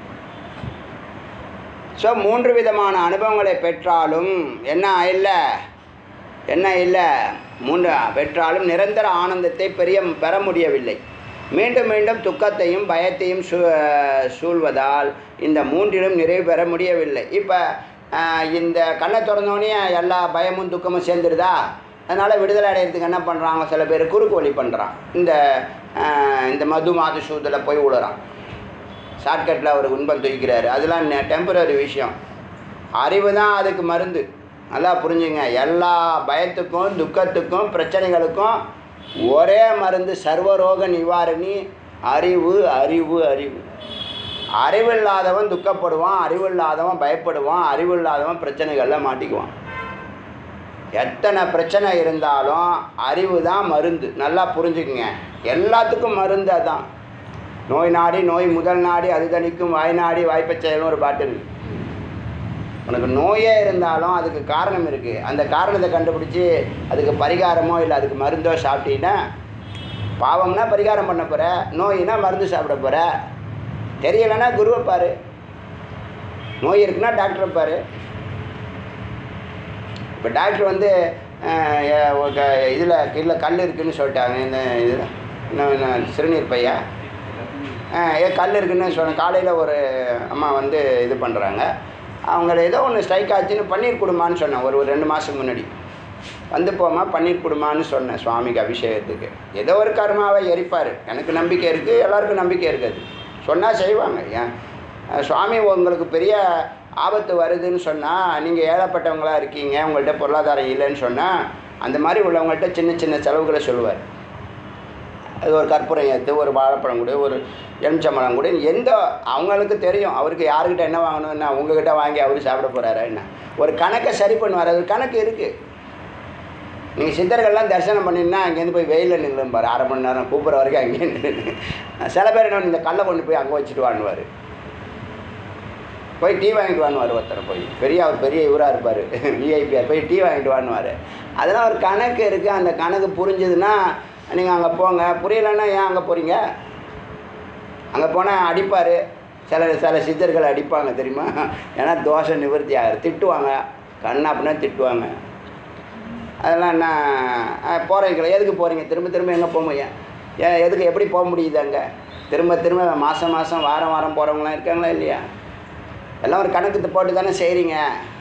ஸோ மூன்று விதமான அனுபவங்களை பெற்றாலும் என்ன இல்லை என்ன இல்லை மூன்று பெற்றாலும் நிரந்தர ஆனந்தத்தை பெரிய பெற முடியவில்லை மீண்டும் மீண்டும் துக்கத்தையும் பயத்தையும் சூ சூழ்வதால் இந்த மூன்றிலும் நிறைவு பெற முடியவில்லை இப்போ இந்த கண்ணை திறந்தோடனே எல்லா பயமும் துக்கமும் சேர்ந்துருதா அதனால் விடுதலை அடையிறதுக்கு என்ன பண்ணுறாங்க சில பேர் குறுக்கு வழி பண்ணுறான் இந்த ஆஹ், இந்த மது மாது சூதில் போய் விழுறான் ஷார்ட்கட்டில் அவர் இன்பம் தூக்கிறாரு அதெல்லாம் டெம்பரரி விஷயம் அறிவு தான் அதுக்கு மருந்து நல்லா புரிஞ்சுங்க எல்லா பயத்துக்கும் துக்கத்துக்கும் பிரச்சனைகளுக்கும் ஒரே மருந்து சர்வரோக நிவாரணி அறிவு அறிவு அறிவு அறிவில்லாதவன் துக்கப்படுவான் அறிவில்லாதவன் பயப்படுவான் அறிவில்லாதவன் பிரச்சனைகளில் மாட்டிக்குவான் எத்தனை பிரச்சனை இருந்தாலும் அறிவு தான் மருந்து நல்லா புரிஞ்சுக்குங்க எல்லாத்துக்கும் மருந்து அதான் நோய் நாடி நோய் முதல் நாடி அது தணிக்கும் வாய் நாடி வாய்ப்பச் செயல்னு ஒரு பாட்டு இருக்கு உனக்கு நோயே இருந்தாலும் அதுக்கு காரணம் இருக்குது அந்த காரணத்தை கண்டுபிடிச்சி அதுக்கு பரிகாரமோ இல்லை அதுக்கு மருந்தோ சாப்பிட்டீங்கன்னா பாவம்னா பரிகாரம் பண்ண போகிற நோயினா மருந்து சாப்பிட போகிற தெரியலைன்னா குருவை பாரு நோய் இருக்குன்னா டாக்டரை பாரு இப்போ டாக்டர் வந்து இதில் கீழே கல் இருக்குன்னு சொல்லிட்டாங்க இந்த இதில் இன்னும் இன்னும் சிறுநீர் பையா ஏ கல் இருக்குன்னு சொன்னேன் காலையில் ஒரு அம்மா வந்து இது பண்ணுறாங்க அவங்கள ஏதோ ஒன்று ஸ்ட்ரைக் ஆச்சுன்னு பன்னீர் கொடுமான்னு சொன்னேன் ஒரு ஒரு ரெண்டு மாதத்துக்கு முன்னாடி வந்து போமா பன்னீர் கொடுமான்னு சொன்னேன் சுவாமிக்கு அபிஷேகத்துக்கு ஏதோ ஒரு கர்மாவை எரிப்பார் எனக்கு நம்பிக்கை இருக்குது எல்லாருக்கும் நம்பிக்கை இருக்குது சொன்னால் செய்வாங்க ஏன் அஹ் சுவாமி உங்களுக்கு பெரிய ஆபத்து வருதுன்னு சொன்னால் நீங்கள் ஏழப்பட்டவங்களா இருக்கீங்க உங்கள்கிட்ட பொருளாதாரம் இல்லைன்னு சொன்னால் அந்த மாதிரி உள்ளவங்கள்ட்ட சின்ன சின்ன செலவுகளை சொல்லுவார் அது ஒரு கற்பூரம் ஏற்று ஒரு வாழைப்பழம் கொடு ஒரு எலுமிச்சம்பழம் கொடு எந்த அவங்களுக்கு தெரியும் அவருக்கு யாருக்கிட்ட என்ன வாங்கணும் என்ன உங்ககிட்ட வாங்கி அவர் சாப்பிட போகிறாரா என்ன ஒரு கணக்கை சரி பண்ணுவார் அது ஒரு கணக்கு இருக்குது நீங்கள் சித்தர்கள்லாம் தரிசனம் பண்ணினா அங்கேருந்து போய் வெயிலில் நில்லும் பாரு அரை மணி நேரம் கூப்பிட்ற வரைக்கும் அங்கேயே நின்று சில பேர் என்ன இந்த கல்லை கொண்டு போய் அங்கே வச்சுட்டு வாங்குவார் போய் டீ வாங்கிட்டு வாங்குவார் ஒருத்தர் போய் பெரிய அவர் பெரிய இவராக இருப்பார் விஐபிஆர் போய் டீ வாங்கிட்டு வாங்குவார் அதெல்லாம் ஒரு கணக்கு இருக்குது அந்த கணக்கு புரிஞ்சுதுன்னா நீங்கள் அங்கே போங்க புரியலைன்னா ஏன் அங்கே போகிறீங்க அங்கே போனால் அடிப்பார் சில சில சித்தர்கள் அடிப்பாங்க தெரியுமா ஏன்னா தோஷை நிவர்த்தி ஆகிற திட்டுவாங்க கண்ணா அப்படின்னா திட்டுவாங்க அதெல்லாம் என்ன போகிறீங்களா எதுக்கு போகிறீங்க திரும்ப திரும்ப எங்கே போக முடியும் ஏன் எதுக்கு எப்படி போக முடியுது அங்கே திரும்ப திரும்ப மாதம் மாதம் வாரம் வாரம் போகிறவங்களாம் இருக்காங்களா இல்லையா எல்லாம் ஒரு கணக்கு போட்டு தானே செய்கிறீங்க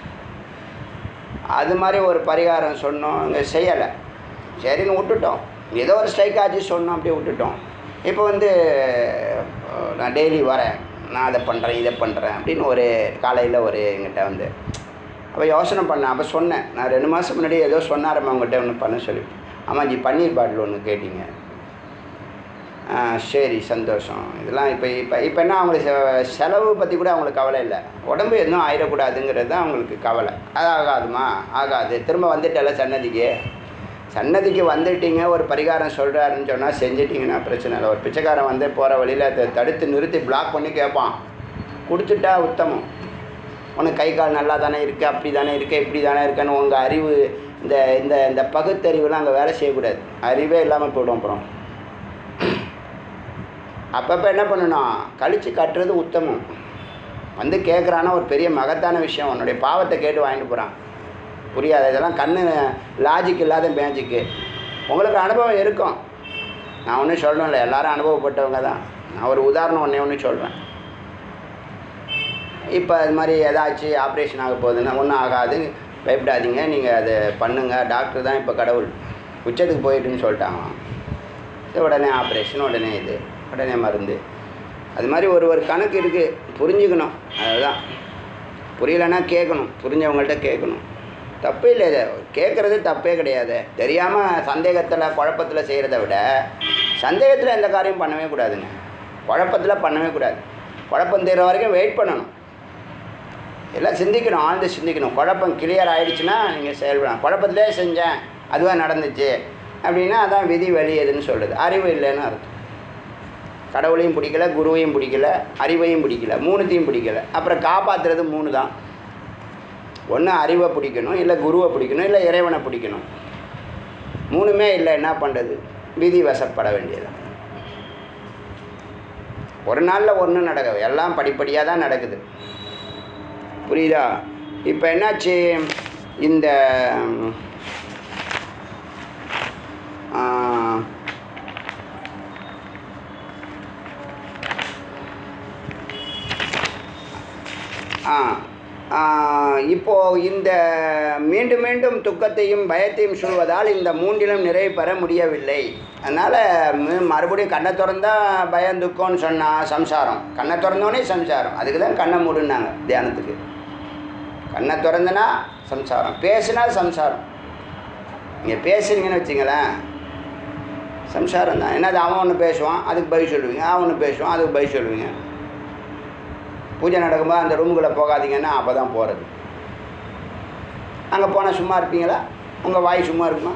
அது மாதிரி ஒரு பரிகாரம் சொன்னோம் அங்கே செய்யலை சரின்னு விட்டுட்டோம் ஏதோ ஒரு ஸ்ட்ரைக் ஆச்சு சொன்னோம் அப்படியே விட்டுட்டோம் இப்போ வந்து அஹ், நான் டெய்லி வரேன் நான் அதை பண்ணுறேன் இதை பண்ணுறேன் அப்படின்னு ஒரு காலையில் ஒரு எங்கிட்ட வந்து அப்போ யோசனை பண்ணேன் அப்போ சொன்னேன் நான் ரெண்டு மாதம் முன்னாடி ஏதோ சொன்னாரம்மா உங்கள்கிட்ட ஒன்று பண்ண சொல்லி ஆமாம் ஜி பன்னீர் பாட்டில் ஒன்று கேட்டீங்க ஆ சரி சந்தோஷம் இதெல்லாம் இப்போ இப்போ இப்போ என்ன அவங்களுக்கு செ- செலவு பற்றி கூட அவங்களுக்கு கவலை இல்லை உடம்பு எதுவும் ஆயிடக்கூடாதுங்கிறது தான் அவங்களுக்கு கவலை அது ஆகாதுமா ஆகாது திரும்ப வந்துட்டல சன்னதிக்கு சன்னதிக்கு வந்துட்டீங்க ஒரு பரிகாரம் சொல்கிறாருன்னு சொன்னால் செஞ்சிட்டிங்கன்னா பிரச்சனை இல்லை ஒரு பிச்சைக்காரன் வந்து போகிற வழியில் அதை தடுத்து நிறுத்தி பிளாக் பண்ணி கேட்பான் கொடுத்துட்டா உத்தமம் உனக்கு கை கால் நல்லா தானே இருக்குது அப்படி தானே இருக்குது இப்படி தானே இருக்கன்னு உங்கள் அறிவு இந்த இந்த இந்த பகுத்தறிவுலாம் அங்கே வேலை செய்யக்கூடாது அறிவே இல்லாமல் போய்டும் அப்புறம் அப்பப்போ என்ன பண்ணணும் கழித்து கட்டுறது உத்தமம் வந்து கேட்குறான்னா ஒரு பெரிய மகத்தான விஷயம் உன்னுடைய பாவத்தை கேட்டு வாங்கிட்டு போகிறான் புரியாது இதெல்லாம் கண்ணு லாஜிக் இல்லாத மேஜிக்கு உங்களுக்கு அனுபவம் இருக்கும் நான் ஒன்றும் சொல்லணும்ல எல்லாரும் அனுபவப்பட்டவங்க தான் நான் ஒரு உதாரணம் ஒன்றே ஒன்று சொல்கிறேன் இப்போ அது மாதிரி ஏதாச்சும் ஆப்ரேஷன் ஆக போகுதுன்னா ஒன்றும் ஆகாது பயப்படாதீங்க நீங்கள் அதை பண்ணுங்கள் டாக்டர் தான் இப்போ கடவுள் உச்சத்துக்கு போயிட்டுன்னு சொல்லிட்டாங்களாம் இது உடனே ஆப்ரேஷன் உடனே இது உடனே மருந்து அது மாதிரி ஒரு ஒரு கணக்கு இருக்குது புரிஞ்சுக்கணும் அதுதான் புரியலைன்னா கேட்கணும் புரிஞ்சவங்கள்ட்ட கேட்கணும் தப்பு இல்லை இது கேட்குறது தப்பே கிடையாது தெரியாமல் சந்தேகத்தில் குழப்பத்தில் செய்கிறத விட சந்தேகத்தில் எந்த காரியம் பண்ணவே கூடாதுங்க குழப்பத்தில் பண்ணவே கூடாது குழப்பம் தீர்ற வரைக்கும் வெயிட் பண்ணணும் எல்லாம் சிந்திக்கணும் ஆழ்ந்து சிந்திக்கணும் குழப்பம் கிளியர் ஆயிடுச்சுன்னா நீங்கள் செயல்படலாம் குழப்பத்திலே செஞ்சேன் அதுவாக நடந்துச்சு அப்படின்னா அதான் விதி வழி எதுன்னு சொல்லுது அறிவு இல்லைன்னு அர்த்தம் கடவுளையும் பிடிக்கல குருவையும் பிடிக்கல அறிவையும் பிடிக்கல மூணுத்தையும் பிடிக்கல அப்புறம் காப்பாற்றுறது மூணு தான் ஒன்று அறிவை பிடிக்கணும் இல்லை குருவை பிடிக்கணும் இல்லை இறைவனை பிடிக்கணும் மூணுமே இல்லை என்ன பண்ணுறது விதி வசப்பட வேண்டியது ஒரு நாளில் ஒன்றும் நடக்குது எல்லாம் படிப்படியாக தான் நடக்குது புரியுதா இப்போ என்னாச்சு இந்த ம், ஆ, ஆ ஆ, இப்போ இந்த மீண்டும் மீண்டும் துக்கத்தையும் பயத்தையும் சொல்வதால் இந்த மூன்றிலும் நிறைவு பெற முடியவில்லை அதனால் மறுபடியும் கண்ணை திறந்தா பயம் துக்கம்னு சொன்னா சம்சாரம் கண்ணை திறந்தோடனே சம்சாரம் அதுக்கு தான் கண்ணை மூடுனாங்க தியானத்துக்கு கண்ணை திறந்தனா சம்சாரம் பேசினா சம்சாரம் நீங்கள் பேசுறீங்கன்னு வச்சிங்களேன் சம்சாரம் தான் என்னது அவன் ஒன்று பேசுவான் அதுக்கு பதில் சொல்லுவீங்க அவன் ஒன்று பேசுவான் அதுக்கு பதில் சொல்லுவீங்க பூஜை நடக்கும்போது அந்த ரூமுக்குள்ளே போகாதீங்கன்னா அப்போ தான் போகிறது அங்கே போனால் சும்மா இருப்பீங்களா உங்கள் வாய் சும்மா இருக்குமா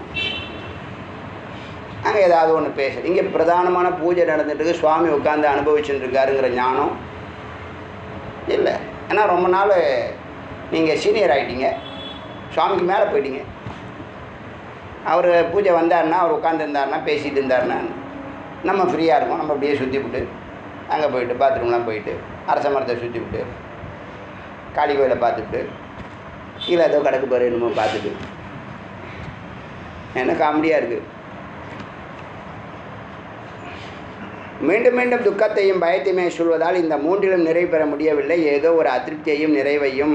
அங்கே ஏதாவது ஒன்று பேசு இங்கே பிரதானமான பூஜை நடந்துட்டு இருக்கு சுவாமி உட்காந்து அனுபவிச்சுட்டு இருக்காருங்கிற ஞானம் இல்லை ஏன்னா ரொம்ப நாள் நீங்கள் சீனியர் ஆகிட்டீங்க சுவாமிக்கு மேலே போயிட்டீங்க அவர் பூஜை வந்தாருன்னா அவர் உட்காந்துருந்தாருன்னா பேசிகிட்டு இருந்தாருன்னா நம்ம ஃப்ரீயாக இருக்கோம் நம்ம அப்படியே சுற்றி விட்டு அங்கே போயிட்டு பாத்ரூம்லாம் போயிட்டு அரச மரத்தை சுற்றி விட்டு காளி கோயிலை பார்த்துட்டு கீழே ஏதோ கிடக்கு பாரு என்னமோ பார்த்துட்டு என்ன காமெடியாக இருக்குது மீண்டும் மீண்டும் துக்கத்தையும் பயத்தையுமே சொல்வதால் இந்த மூன்றிலும் நிறைவு பெற முடியவில்லை ஏதோ ஒரு அதிருப்தியையும் நிறைவையும்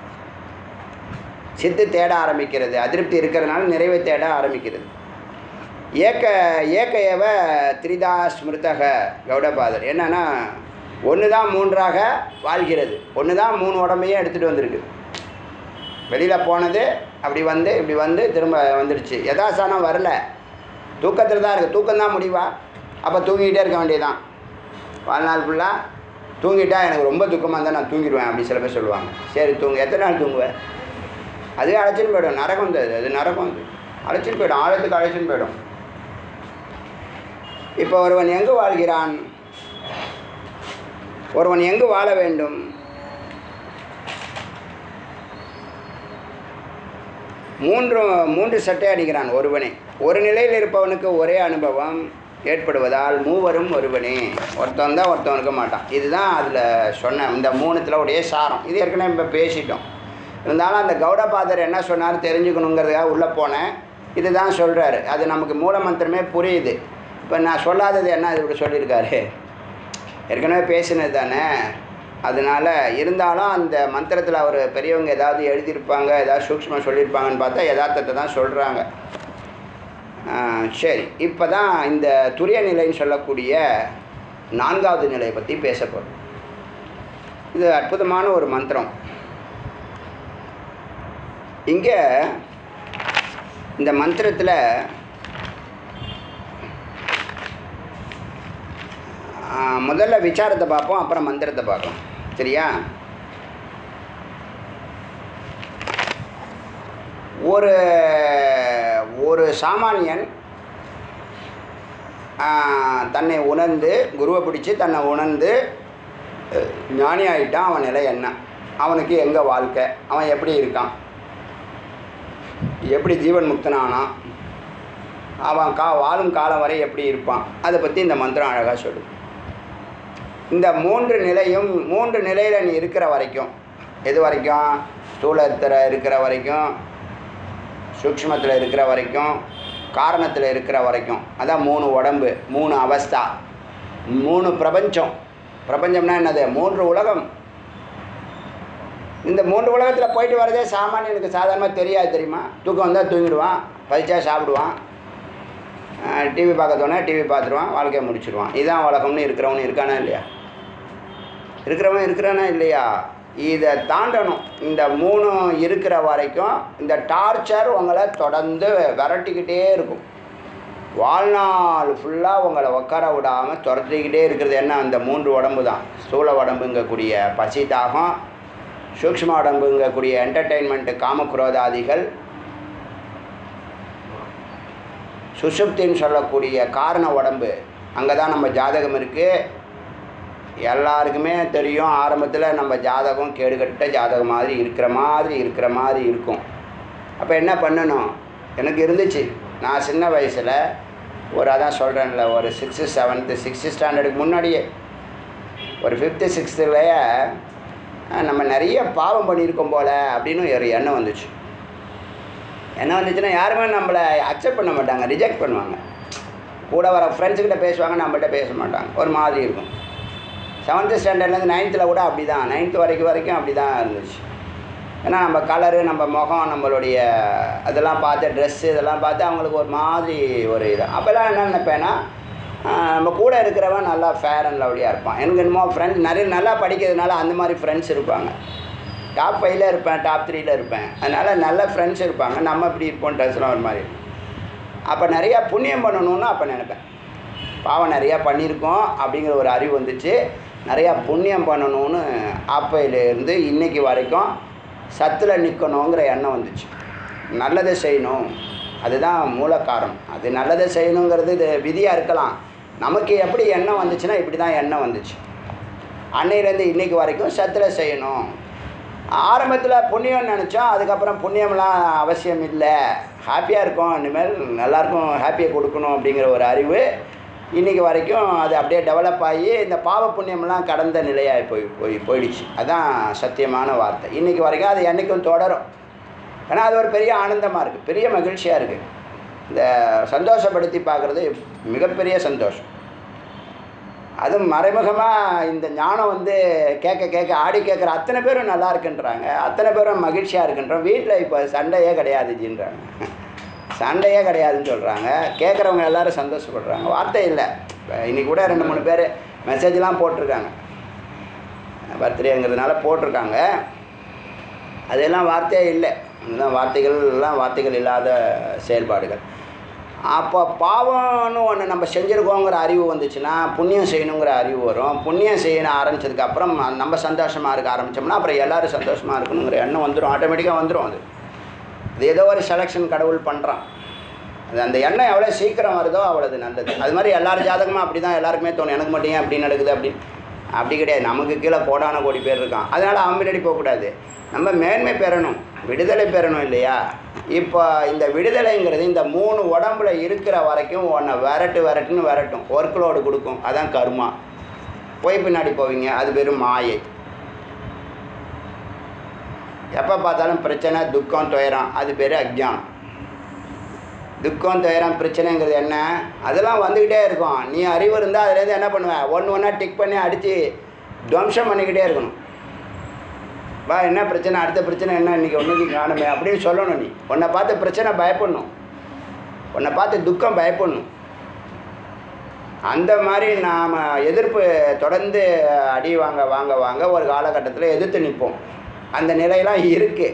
சித்து தேட ஆரம்பிக்கிறது அதிருப்தி இருக்கிறதுனால நிறைவை தேட ஆரம்பிக்கிறது ஏக்க ஏக்க ஏவ திரிதா ஸ்மிருதக கௌடபாதர் என்னன்னா ஒன்று தான் மூன்றாக வாழ்கிறது ஒன்று தான் மூணு உடம்பையும் எடுத்துகிட்டு வந்திருக்கு வெளியில் போனது அப்படி வந்து இப்படி வந்து திரும்ப வந்துடுச்சு யதாசானம் வரல தூக்கத்தில் தான் இருக்குது தூக்கம் தான் முடிவா அப்போ தூங்கிக்கிட்டே இருக்க வேண்டியதுதான் வாழ்நாள் ஃபுல்லாக தூங்கிட்டா எனக்கு ரொம்ப துக்கமாக இருந்தால் நான் தூங்கிடுவேன் அப்படி சில பேர் சொல்லுவாங்க சரி தூங்கு எத்தனை நாள் தூங்குவேன் அதுவே அழைச்சின்னு போயிடும் நரகம் அது அது நரகம் அது அழைச்சின்னு போயிடும் ஆழத்துக்கு அழைச்சின்னு போயிடும் இப்போ ஒருவன் எங்கு வாழ்கிறான் ஒருவன் எங்கு வாழ வேண்டும் மூன்று மூன்று சட்டை அடிக்கிறான் ஒருவனே ஒரு நிலையில் இருப்பவனுக்கு ஒரே அனுபவம் ஏற்படுவதால் மூவரும் ஒருவனே ஒருத்தன் தான் ஒருத்தன் இருக்க மாட்டான் இதுதான் அதில் சொன்ன இந்த மூணுத்தில் உடைய சாரம் இது ஏற்கனவே இப்போ பேசிட்டோம் இருந்தாலும் அந்த கௌடபாதர் என்ன சொன்னார் தெரிஞ்சுக்கணுங்கிறதுக்காக உள்ளே போனேன் இதுதான் சொல்கிறாரு அது நமக்கு மூல மந்திரமே புரியுது இப்போ நான் சொல்லாதது என்ன இது இப்படி சொல்லியிருக்காரு ஏற்கனவே பேசினது தானே அதனால் இருந்தாலும் அந்த மந்திரத்தில் அவர் பெரியவங்க ஏதாவது எழுதியிருப்பாங்க ஏதாவது சூக்ஷ்மம் சொல்லியிருப்பாங்கன்னு பார்த்தா யதார்த்தத்தை தான் சொல்கிறாங்க சரி இப்போ தான் இந்த துரிய நிலைன்னு சொல்லக்கூடிய நான்காவது நிலையை பற்றி பேச போகிறோம் இது அற்புதமான ஒரு மந்திரம் இங்கே இந்த மந்திரத்தில் ஆ, முதல்ல விசாரத்தை பார்ப்போம் அப்புறம் மந்திரத்தை பார்ப்போம் சரியா ஒரு ஒரு சாமானியன் ஆ, தன்னை உணர்ந்து குருவை பிடிச்சி தன்னை உணர்ந்து அஹ், ஞானி ஆகிட்டான் அவன் நிலை என்ன அவனுக்கு எங்கே வாழ்க்கை அவன் எப்படி இருக்கான் எப்படி ஜீவன் முக்தனானான் அவன் கா வாழும் காலம் வரை எப்படி இருப்பான் அதை பற்றி இந்த மந்திரம் அழகாக சொல்லுது இந்த மூன்று நிலையும் மூன்று நிலையில் நீ இருக்கிற வரைக்கும் எது வரைக்கும் ஸ்தூலத்தில் இருக்கிற வரைக்கும் சூக்ஷ்மத்தில் இருக்கிற வரைக்கும் காரணத்தில் இருக்கிற வரைக்கும் அதான் மூணு உடம்பு மூணு அவஸ்தா மூணு பிரபஞ்சம் பிரபஞ்சம்னா என்னது மூன்று உலகம் இந்த மூன்று உலகத்தில் போயிட்டு வரதே சாமானியனுக்கு சாதாரணமாக தெரியாது தெரியுமா தூக்கம் வந்தால் தூங்கிடுவான் பறிச்சா சாப்பிடுவான் டிவி பார்க்க தோணா டிவி பார்த்துருவான் வாழ்க்கையை முடிச்சிடுவான் இதான் உலகம்னு இருக்கிறவனு இருக்கானா இல்லையா இருக்கிறவன் இருக்கிறானா இல்லையா இதை தாண்டணும் இந்த மூணு இருக்கிற வரைக்கும் இந்த டார்ச்சர் உங்களை தொடர்ந்து விரட்டிக்கிட்டே இருக்கும் வாழ்நாள் ஃபுல்லாக உங்களை உட்கார விடாமல் துரத்திக்கிட்டே இருக்கிறது என்ன அந்த மூன்று உடம்பு தான் ஸ்தூல உடம்புங்கக்கூடிய பசி தாகம் சூக்ஷ்ம உடம்புங்கக்கூடிய என்டர்டெயின்மெண்ட்டு காமக்ரோதாதிகள் சுசுப்தின்னு சொல்லக்கூடிய காரண உடம்பு அங்கே தான் நம்ம ஜாதகம் இருக்குது எல்லாருக்குமே தெரியும் ஆரம்பத்தில் நம்ம ஜாதகம் கேடுகட்ட ஜாதகம் மாதிரி இருக்கிற மாதிரி இருக்கிற மாதிரி இருக்கும் அப்போ என்ன பண்ணணும் எனக்கு இருந்துச்சு நான் சின்ன வயசில் ஒரு அதான் சொல்கிறேன்ல ஒரு சிக்ஸ்த்து செவன்த்து சிக்ஸ்த்து ஸ்டாண்டர்டுக்கு முன்னாடியே ஒரு ஃபிஃப்த்து சிக்ஸ்த்துலேயே நம்ம நிறைய பாவம் பண்ணியிருக்கோம் போல் அப்படின்னு ஒரு எண்ணம் வந்துச்சு என்ன வந்துச்சுன்னா யாருமே நம்மளை அக்செப்ட் பண்ண மாட்டாங்க ரிஜெக்ட் பண்ணுவாங்க கூட வர ஃப்ரெண்ட்ஸுக்கிட்ட பேசுவாங்க நம்மகிட்ட பேச மாட்டாங்க ஒரு மாதிரி இருக்கும் செவன்த்து ஸ்டாண்டர்ட்லேருந்து நைன்த்தில் கூட அப்படி தான் நைன்த்து வரைக்கும் வரைக்கும் அப்படி தான் இருந்துச்சு ஏன்னா நம்ம கலரு நம்ம முகம் நம்மளுடைய அதெல்லாம் பார்த்து ட்ரெஸ்ஸு இதெல்லாம் பார்த்து அவங்களுக்கு ஒரு மாதிரி ஒரு இது அப்போல்லாம் என்ன நினைப்பேன்னா ஆஹ், நம்ம கூட இருக்கிறவன் நல்லா ஃபேர் அண்ட் லவ்லியாக இருப்பான் எனக்கு என்னமோ ஃப்ரெண்ட்ஸ் நிறைய நல்லா படிக்கிறதுனால அந்த மாதிரி ஃப்ரெண்ட்ஸ் இருப்பாங்க டாப் ஃபைவ்ல இருப்பேன் டாப் த்ரீல இருப்பேன் அதனால் நல்ல ஃப்ரெண்ட்ஸ் இருப்பாங்க நம்ம இப்படி இருப்போம் ட்ரெஸ்லாம் ஒரு மாதிரி இருக்கும் அப்போ நிறையா புண்ணியம் பண்ணணும்னு அப்போ நினைப்பேன் பாவம் நிறையா பண்ணியிருக்கோம் அப்படிங்கிற ஒரு அறிவு வந்துச்சு நிறையா புண்ணியம் பண்ணணும்னு அப்பையிலேருந்து இன்னைக்கு வரைக்கும் சத்தில் நிற்கணுங்கிற எண்ணம் வந்துச்சு நல்லதை செய்யணும் அதுதான் மூல காரணம் அது நல்லதை செய்யணுங்கிறது இது விதியாக இருக்கலாம் நமக்கு எப்படி எண்ணம் வந்துச்சுன்னா இப்படி தான் எண்ணம் வந்துச்சு அன்னையிலேருந்து இன்னைக்கு வரைக்கும் சத்தில் செய்யணும் ஆரம்பத்தில் புண்ணியம்னு நினச்சோம் அதுக்கப்புறம் புண்ணியம்லாம் அவசியம் இல்லை ஹாப்பியாக இருக்கும் இனிமேல் எல்லாருக்கும் ஹாப்பியை கொடுக்கணும் அப்படிங்கிற ஒரு அறிவு இன்றைக்கி வரைக்கும் அது அப்படியே டெவலப் ஆகி இந்த பாவ புண்ணியம்லாம் கடந்த நிலையாகி போய் போய் போயிடுச்சு அதான் சத்தியமான வார்த்தை இன்றைக்கி வரைக்கும் அது என்றைக்கும் தொடரும் ஏன்னா அது ஒரு பெரிய ஆனந்தமாக இருக்குது பெரிய மகிழ்ச்சியாக இருக்குது இந்த சந்தோஷப்படுத்தி பார்க்குறது மிகப்பெரிய சந்தோஷம் அதுவும் மறைமுகமாக இந்த ஞானம் வந்து கேட்க கேட்க ஆடி கேட்குற அத்தனை பேரும் நல்லா இருக்குன்றாங்க அத்தனை பேரும் மகிழ்ச்சியாக இருக்குன்றோம் வீட்டில் இப்போ சண்டையே கிடையாது ஜின்றாங்க சண்டையே கிடையாதுன்னு சொல்கிறாங்க கேட்குறவங்க எல்லாரும் சந்தோஷப்படுறாங்க வார்த்தை இல்லை இப்போ இன்னைக்கு கூட ரெண்டு மூணு பேர் மெசேஜ்லாம் போட்டிருக்காங்க பர்த்டேங்கிறதுனால போட்டிருக்காங்க அதெல்லாம் வார்த்தையே இல்லை இதுதான் வார்த்தைகள் எல்லாம் வார்த்தைகள் இல்லாத செயல்பாடுகள் அப்போ பாவம்னு ஒன்று நம்ம செஞ்சுருக்கோங்கிற அறிவு வந்துச்சுன்னா புண்ணியம் செய்யணுங்கிற அறிவு வரும் புண்ணியம் செய்யணும் ஆரம்பிச்சதுக்கப்புறம் நம்ம சந்தோஷமாக இருக்க ஆரம்பித்தோம்னா அப்புறம் எல்லோரும் சந்தோஷமாக இருக்கணுங்கிற எண்ணம் வந்துடும் ஆட்டோமேட்டிக்காக வந்துடும் அது அது ஏதோ ஒரு செலெக்ஷன் கடவுள் பண்ணுறான் அது அந்த எண்ணம் எவ்வளோ சீக்கிரம் வருதோ அவ்வளோது நல்லது அது மாதிரி எல்லார் ஜாதகமும் அப்படி தான் எல்லாருக்குமே தோணும் எனக்கு மட்டும் ஏன் அப்படி நடக்குது அப்படின்னு அப்படி கிடையாது நமக்கு கீழே கோடான கோடி பேர் இருக்கான் அதனால் அவன் பின்னாடி போகக்கூடாது நம்ம மேன்மை பெறணும் விடுதலை பெறணும் இல்லையா இப்போ இந்த விடுதலைங்கிறது இந்த மூணு உடம்புல இருக்கிற வரைக்கும் உன்னை விரட்டு விரட்டுன்னு விரட்டும் ஒர்க் லோடு கொடுக்கும் அதான் கர்மா போய் பின்னாடி போவீங்க அது வெறும் மாயை எப்போ பார்த்தாலும் பிரச்சனை துக்கம் துயரம் அது பேர் அக்ஞானம் துக்கம் துயரம் பிரச்சனைங்கிறது என்ன அதெல்லாம் வந்துக்கிட்டே இருக்கும் நீ அறிவு இருந்தால் அதுலேருந்து என்ன பண்ணுவ ஒன்று ஒன்றா டிக் பண்ணி அடித்து துவம்சம் பண்ணிக்கிட்டே இருக்கணும் வா என்ன பிரச்சனை அடுத்த பிரச்சனை என்ன இன்றைக்கி ஒன்றுக்கு காணுமே அப்படின்னு சொல்லணும் நீ உன்னை பார்த்து பிரச்சனை பயப்படணும் உன்னை பார்த்து துக்கம் பயப்படணும் அந்த மாதிரி நாம் எதிர்ப்பு தொடர்ந்து அடி வாங்க வாங்க வாங்க ஒரு காலகட்டத்தில் எதிர்த்து நிற்போம் அந்த நிலையெல்லாம் இருக்குது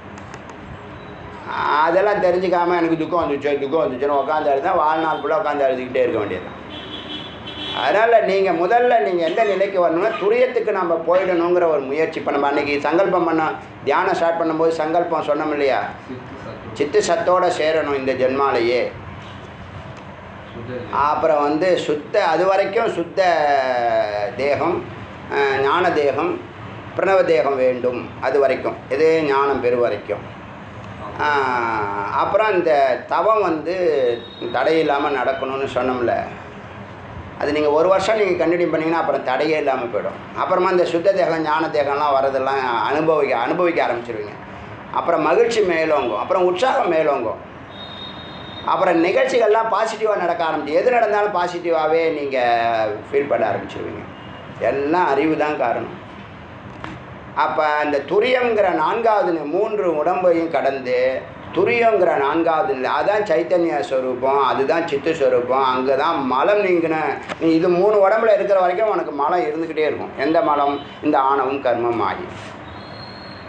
அதெல்லாம் தெரிஞ்சுக்காம எனக்கு துக்கம் வந்துச்சு துக்கம் வந்துச்சுன்னு உட்காந்து அழுதா வாழ்நாள் ஃபுல்லாக உட்காந்து அழுதுகிட்டே இருக்க வேண்டியது அதனால் நீங்கள் முதல்ல நீங்கள் எந்த நிலைக்கு வரணும்னா துரியத்துக்கு நம்ம போயிடணுங்கிற ஒரு முயற்சி இப்போ நம்ம அன்றைக்கி சங்கல்பம் பண்ண தியானம் ஸ்டார்ட் பண்ணும்போது சங்கல்பம் சொன்னோம் இல்லையா சித்து சத்து சித்து சத்தோட சேரணும் இந்த ஜென்மாலேயே சுத்த அப்புறம் வந்து சுத்த அது வரைக்கும் சுத்த தேகம் அஹ், ஞான தேகம் பிரணவ தேகம் வேண்டும் அது வரைக்கும் இது ஞானம் பெறு வரைக்கும் ஆஹ், அப்புறம் இந்த தவம் வந்து தடை இல்லாமல் நடக்கணும்னு சொன்னோம்ல அது நீங்கள் ஒரு வருஷம் நீங்கள் கண்டினியூ பண்ணிங்கன்னா அப்புறம் தடையே இல்லாமல் போயிடும் அப்புறமா இந்த சுத்த தேகம் ஞான தேகம்லாம் வரதெல்லாம் அனுபவிக்க அனுபவிக்க ஆரம்பிச்சிருவீங்க அப்புறம் மகிழ்ச்சி மேலோங்கும் அப்புறம் உற்சாகம் மேலோங்கும் அப்புறம் நிகழ்ச்சிகள்லாம் பாசிட்டிவாக நடக்க ஆரம்பிச்சு எது நடந்தாலும் பாசிட்டிவாகவே நீங்கள் ஃபீல் பண்ண ஆரம்பிச்சிருவீங்க எல்லாம் அறிவு தான் காரணம் அப்போ அந்த துரியங்கிற நான்காவது நி- மூன்று உடம்பையும் கடந்து துரியங்கிற நான்காவது நிலை அதான் சைத்தன்ய ஸ்வரூபம் அதுதான் சித்து ஸ்வரூபம் அங்கே தான் மலம் நீங்கின நீ இது மூணு உடம்புல இருக்கிற வரைக்கும் உனக்கு மலம் இருந்துக்கிட்டே இருக்கும் எந்த மலம் இந்த ஆணவம் கர்மம் மாயை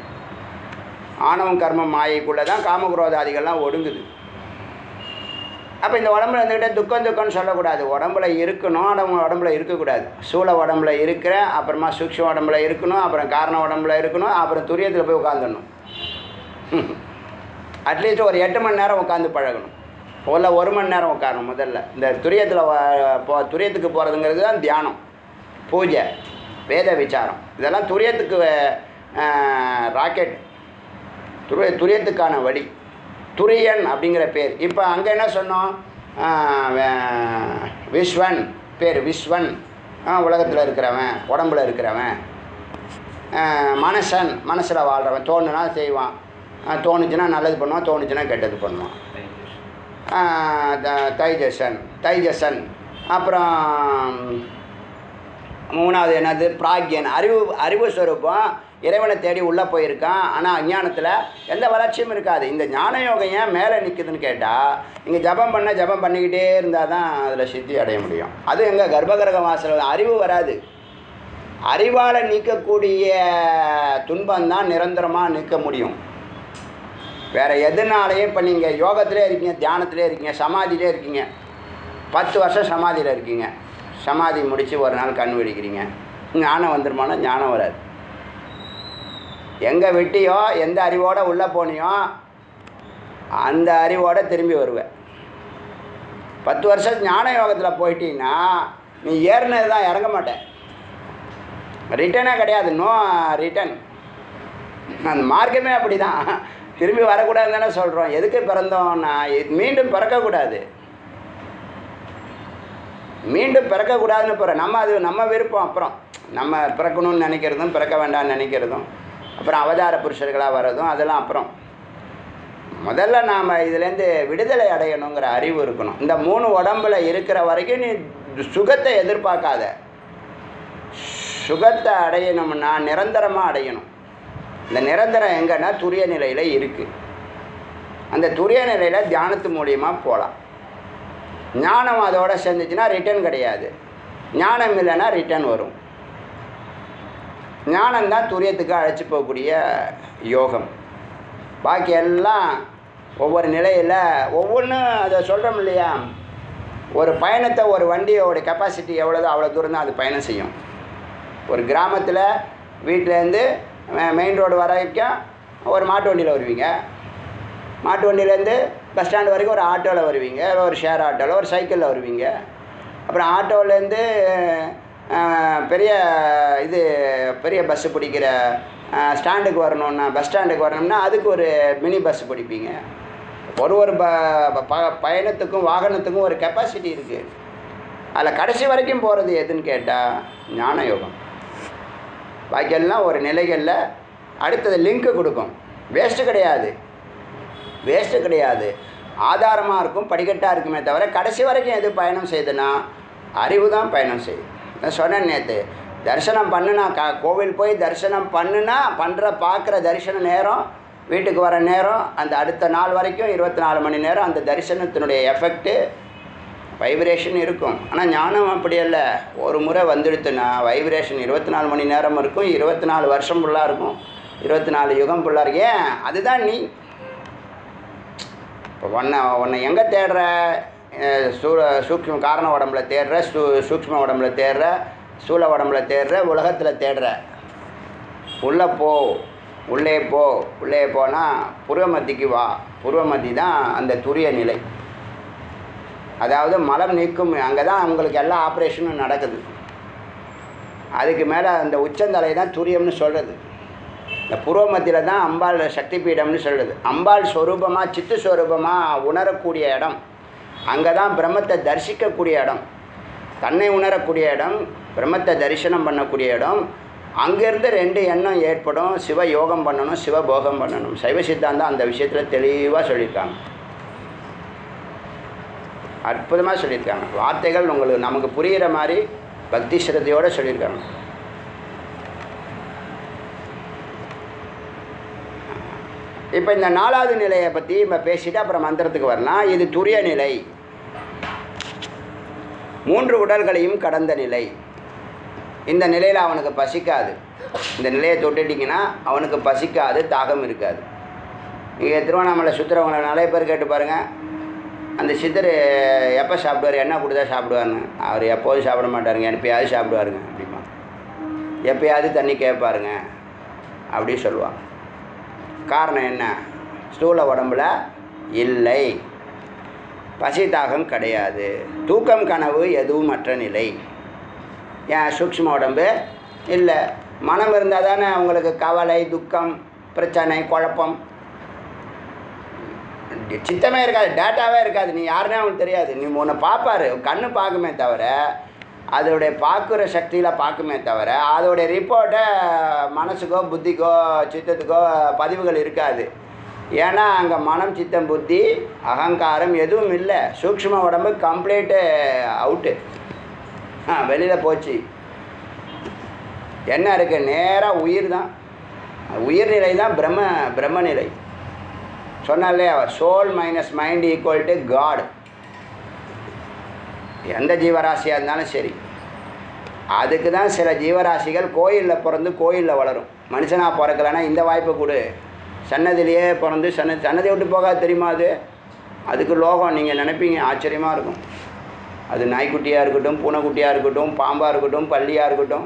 ஆணவம் கர்மம் மாயைக்குள்ளே தான் காமகுரோதாதிகள்லாம் ஒடுங்குது அப்போ இந்த உடம்புல இருந்துக்கிட்டே துக்கம் துக்கம்னு சொல்லக்கூடாது உடம்புல இருக்கணும் ஆனால் உடம்புல இருக்கக்கூடாது சூழ உடம்புல இருக்கிற அப்புறமா சூக்ஷ்ம உடம்புல இருக்கணும் அப்புறம் காரண உடம்புல இருக்கணும் அப்புறம் துரியத்தில் போய் உட்காந்துடணும் அட்லீஸ்ட் ஒரு எட்டு மணி நேரம் உட்காந்து பழகணும் இல்லை ஒரு மணி நேரம் உட்காரணும் முதல்ல இந்த துரியத்தில் போ துரியத்துக்கு போகிறதுங்கிறது தான் தியானம் பூஜை வேத விசாரம் இதெல்லாம் துரியத்துக்கு ராக்கெட் துரிய துரியத்துக்கான வழி துரியன் அப்படிங்கிற பேர் இப்போ அங்கே என்ன சொன்னோம் ஆஹ் வே- விஸ்வன் பேர் விஸ்வன் உலகத்தில் இருக்கிறவன் உடம்புல இருக்கிறவன் ஆஹ் மனசன் மனசில் வாழ்கிறவன் தோணுனா செய்வான் ஆஹ் தோணுச்சுன்னா நல்லது பண்ணுவான் தோணுச்சுன்னா கெட்டது பண்ணுவான் ஆஹ் த- தைஜசன் தைஜசன் அப்புறம் மூணாவது என்னது பிராக்யன் அறிவு அறிவு ஸ்வரூபம் இறைவனை தேடி உள்ளே போயிருக்கான் ஆனால் அஞ்ஞானத்தில் எந்த வளர்ச்சியும் இருக்காது இந்த ஞான யோகம் ஏன் மேலே நிற்குதுன்னு கேட்டால் நீங்கள் ஜபம் பண்ண ஜபம் பண்ணிக்கிட்டே இருந்தால் தான் அதில் சித்தி அடைய முடியும் அது எங்கள் கர்ப்பகிரக வாசல் அறிவு வராது அறிவால் நீக்கக்கூடிய துன்பம் தான் நிரந்தரமாக நீக்க முடியும் வேறு எதுனாலையும் இப்போ நீங்கள் யோகத்திலே இருக்கீங்க தியானத்திலே இருக்கீங்க சமாதியிலே இருக்கீங்க பத்து வருஷம் சமாதியில் இருக்கீங்க சமாதி முடித்து ஒரு நாள் கண் விழிக்கிறீங்க ஞானம் வந்துருமானா ஞானம் வராது எங்கே விட்டியோ எந்த அறிவோடு உள்ளே போனியோ அந்த அறிவோடு திரும்பி வருவேன் பத்து வருஷம் ஞான யோகத்தில் போயிட்டீங்கன்னா நீ ஏறினது தான் இறங்க மாட்டேன் ரிட்டனே கிடையாது நோ ரிட்டன் அந்த மார்க்கமே அப்படி தான் திரும்பி வரக்கூடாதுன்னு தானே சொல்கிறோம் எதுக்கு பிறந்தோம்னா இது மீண்டும் பிறக்கக்கூடாது மீண்டும் பிறக்கக்கூடாதுன்னு போகிறோம் நம்ம அது நம்ம விருப்பம் அப்புறம் நம்ம பிறக்கணும்னு நினைக்கிறதும் பிறக்க வேண்டாம்னு நினைக்கிறதும் அப்புறம் அவதார புருஷர்களாக வர்றதும் அதெல்லாம் அப்புறம் முதல்ல நாம் இதுலேருந்து விடுதலை அடையணுங்கிற அறிவு இருக்கணும் இந்த மூணு உடம்புல இருக்கிற வரைக்கும் நீ சுகத்தை எதிர்பார்க்காத சுகத்தை அடையணும்னா நிரந்தரமாக அடையணும் இந்த நிரந்தரம் எங்கன்னா துரிய நிலையில் இருக்குது அந்த துரிய நிலையில் தியானத்து மூலியமாக போகலாம் ஞானம் அதோட சேர்ந்துச்சுன்னா ரிட்டர்ன் கிடையாது ஞானம் இல்லைன்னா ரிட்டர்ன் வரும் ஞானம் தான் துரியத்துக்கு அழைச்சி போகக்கூடிய யோகம் பாக்கி எல்லாம் ஒவ்வொரு நிலையில் ஒவ்வொன்றும் அதை சொல்கிறோம் இல்லையா ஒரு பயணத்தை ஒரு வண்டியோட கெப்பாசிட்டி எவ்வளோதோ அவ்வளோ தூரம் தான் அது பயணம் செய்யும் ஒரு கிராமத்தில் வீட்டிலேருந்து மெயின் ரோடு வரைக்கும் ஒரு மாட்டு வண்டியில் வருவீங்க மாட்டு வண்டியிலேருந்து பஸ் ஸ்டாண்டு வரைக்கும் ஒரு ஆட்டோவில் வருவீங்க ஒரு ஷேர் ஆட்டோவில் ஒரு சைக்கிளில் வருவீங்க அப்புறம் ஆட்டோவிலேருந்து பெரிய இது பெரிய பஸ்ஸு பிடிக்கிற ஸ்டாண்டுக்கு வரணுன்னா பஸ் ஸ்டாண்டுக்கு வரணும்னா அதுக்கு ஒரு மினி பஸ் பிடிப்பீங்க ஒரு ஒரு ப ப பயணத்துக்கும் வாகனத்துக்கும் ஒரு கெப்பாசிட்டி இருக்குது அதில் கடைசி வரைக்கும் போகிறது எதுன்னு கேட்டால் ஞான யோகம் பாக்கியெல்லாம் ஒரு நிலைகளில் அடுத்தது லிங்க்கு கொடுக்கும் வேஸ்ட்டு கிடையாது வேஸ்ட்டு கிடையாது ஆதாரமாக இருக்கும் படிக்கட்டாக இருக்குமே தவிர கடைசி வரைக்கும் எது பயணம் செய்யுதுன்னா அறிவு தான் பயணம் செய்யுது நான் சொன்னேன் நேற்று தரிசனம் பண்ணுனா க கோவில் போய் தரிசனம் பண்ணுனா பண்ணுற பார்க்குற தரிசன நேரம் வீட்டுக்கு வர நேரம் அந்த அடுத்த நாள் வரைக்கும் இருபத்தி நாலு மணி நேரம் அந்த தரிசனத்தினுடைய எஃபெக்ட்டு வைப்ரேஷன் இருக்கும் ஆனால் ஞானம் அப்படி அல்ல ஒரு முறை வந்துடுத்துன்னா வைப்ரேஷன் இருபத்தி நாலு மணி நேரம் இருக்கும் இருபத்தி நாலு வருஷம் ஃபுல்லாக இருக்கும் இருபத்தி நாலு யுகம் ஃபுல்லாக இருக்கும் ஏன் அதுதான் நீ இப்போ உன்னை உன்னை எங்கே தேடுற அஹ் சூ சூக்ஷ்ம காரண உடம்புல தேடுற சூ சூக்ஷ்ம உடம்புல தேடுற சூழ உடம்புல தேடுற உலகத்தில் தேடுற உள்ளே போ உள்ளே போ உள்ளே போனால் புருவமத்திக்கு வா புருவமத்தி தான் அந்த துரிய நிலை அதாவது மலம் நீக்கும் அங்கே தான் உங்களுக்கு எல்லா ஆப்ரேஷனும் நடக்குது அதுக்கு மேலே அந்த உச்சந்தலை தான் துரியம்னு சொல்கிறது இந்த புருவமத்தியில் தான் அம்பாள் சக்தி பீடம்னு சொல்லுது அம்பாள் ஸ்வரூபமாக சித்து ஸ்வரூபமாக உணரக்கூடிய இடம் அங்கே தான் பிரம்மத்தை தரிசிக்கக்கூடிய இடம் தன்னை உணரக்கூடிய இடம் பிரம்மத்தை தரிசனம் பண்ணக்கூடிய இடம் அங்கேருந்து ரெண்டு எண்ணம் ஏற்படும் சிவ யோகம் பண்ணணும் சிவ போகம் பண்ணணும் சைவ சித்தாந்தம் அந்த விஷயத்தில் தெளிவாக சொல்லியிருக்காங்க அற்புதமாக சொல்லியிருக்காங்க வார்த்தைகள் உங்களுக்கு நமக்கு புரிகிற மாதிரி பக்தி சிரத்தையோடு சொல்லியிருக்காங்க இப்போ இந்த நாலாவது நிலையை பற்றி நம்ம பேசிட்டு அப்புறம் மந்திரத்துக்கு வரலாம் இது துரிய நிலை மூன்று உடல்களையும் கடந்த நிலை இந்த நிலையில் அவனுக்கு பசிக்காது இந்த நிலையை தொட்டுட்டிங்கன்னா அவனுக்கு பசிக்காது தாகம் இருக்காது நீங்கள் திருவண்ணாமலை சுற்றுறவங்களை நிறைய பேர் கேட்டு பாருங்கள் அந்த சித்தர் எப்போ சாப்பிடுவார் என்ன கொடுத்தா சாப்பிடுவாருங்க அவர் எப்போதும் சாப்பிட மாட்டாருங்க எப்பயாவது சாப்பிடுவாருங்க அப்படிமா எப்பயாவது தண்ணி கேட்பாருங்க அப்படி சொல்லுவாங்க காரணம் என்ன ஸ்தூல உடம்புல இல்லை பசி தாகம் கிடையாது தூக்கம் கனவு எதுவும் மற்ற நிலை ஏன் சூக்ஷ்ம உடம்பு இல்லை மனம் இருந்தால் தானே அவங்களுக்கு கவலை துக்கம் பிரச்சனை குழப்பம் சித்தமே இருக்காது டேட்டாவே இருக்காது நீ யாருன்னே அவனுக்கு தெரியாது நீ உன்னை பார்ப்பாரு கண்ணு பார்க்குமே தவிர அதோடைய பார்க்குற சக்தியில் பார்க்குமே தவிர அதோடைய ரிப்போர்ட்டை மனசுக்கோ புத்திக்கோ சித்தத்துக்கோ பதிவுகள் இருக்காது ஏன்னா அங்கே மனம் சித்தம் புத்தி அகங்காரம் எதுவும் இல்லை சூக்ஷ்ம உடம்பு கம்ப்ளீட்டு அவுட்டு ஆ வெளியில் போச்சு என்ன இருக்குது நேராக உயிர் தான் உயிர்நிலை தான் பிரம்ம பிரம்மநிலை சொன்னார் இல்லையா soul minus mind equal to God எந்த ஜீவராசியாக இருந்தாலும் சரி அதுக்கு தான் சில ஜீவராசிகள் கோயிலில் பிறந்து கோயிலில் வளரும் மனுஷனாக பிறக்கலைன்னா இந்த வாய்ப்பை கொடு சன்னதிலேயே பிறந்து சன்ன சன்னதியை விட்டு போகாது தெரியுமா அது அதுக்கு லோகம் நீங்கள் நினைப்பீங்க ஆச்சரியமாக இருக்கும் அது நாய்க்குட்டியாக இருக்கட்டும் பூனைக்குட்டியாக இருக்கட்டும் பாம்பாக இருக்கட்டும் பள்ளியாக இருக்கட்டும்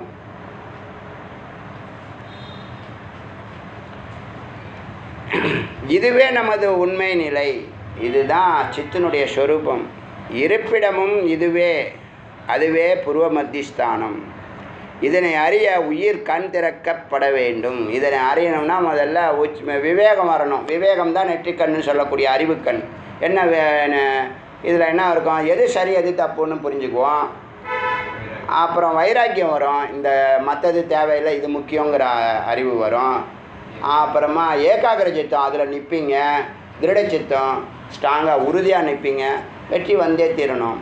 இதுவே நமது உண்மை நிலை இதுதான் சித்தனுடைய சொரூபம் இருப்பிடமும் இதுவே அதுவே புருவ மத்திஸ்தானம் இதனை அறிய உயிர் கண் திறக்கப்பட வேண்டும் இதனை அறியணும்னா முதல்ல உச் விவேகம் வரணும் விவேகம் தான் நெற்றிக்கண்ணுன்னு சொல்லக்கூடிய அறிவுக்கண் என்ன இதில் என்ன இருக்கும் எது சரி எது தப்புன்னு புரிஞ்சுக்குவோம் அப்புறம் வைராக்கியம் வரும் இந்த மற்றது தேவையில்லை இது முக்கியங்கிற அறிவு வரும் அப்புறமா ஏகாகிர சித்தம் அதில் நிற்பீங்க திருட சித்தம் ஸ்ட்ராங்காக உறுதியாக நிற்பீங்க வெற்றி வந்தே தீரணும்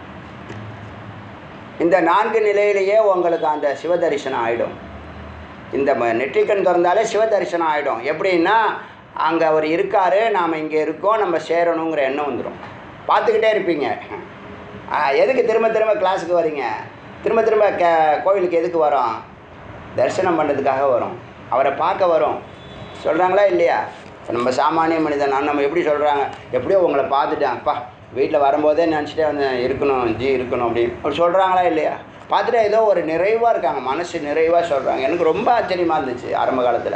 இந்த நான்கு நிலையிலேயே உங்களுக்கு அந்த சிவ தரிசனம் ஆகிடும் இந்த ம- நெற்றிக்கண் திறந்தாலே சிவ தரிசனம் ஆகிடும் எப்படின்னா அங்கே அவர் இருக்கார் நாம் இங்கே இருக்கோம் நம்ம சேரணுங்கிற எண்ணம் வந்துடும் பார்த்துக்கிட்டே இருப்பீங்க ஆ, எதுக்கு திரும்ப திரும்ப கிளாஸுக்கு வரீங்க திரும்ப திரும்ப க கோவிலுக்கு எதுக்கு வரோம் தரிசனம் பண்ணுறதுக்காக வரும் அவரை பார்க்க வரும் சொல்கிறாங்களா இல்லையா இப்ப நம்ம சாமானிய மனிதன் நான் நம்ம எப்படி சொல்கிறாங்க எப்படியோ உங்களை பார்த்துட்டேன் அப்பா வீட்டில் வரும்போதே நினச்சிட்டே வந்தேன் இருக்கணும் ஜி இருக்கணும் அப்படின்னு அப்படி சொல்கிறாங்களா இல்லையா பார்த்துட்டு ஏதோ ஒரு நிறைவாக இருக்காங்க மனசு நிறைவாக சொல்கிறாங்க எனக்கு ரொம்ப ஆச்சரியமாக இருந்துச்சு ஆரம்ப காலத்தில்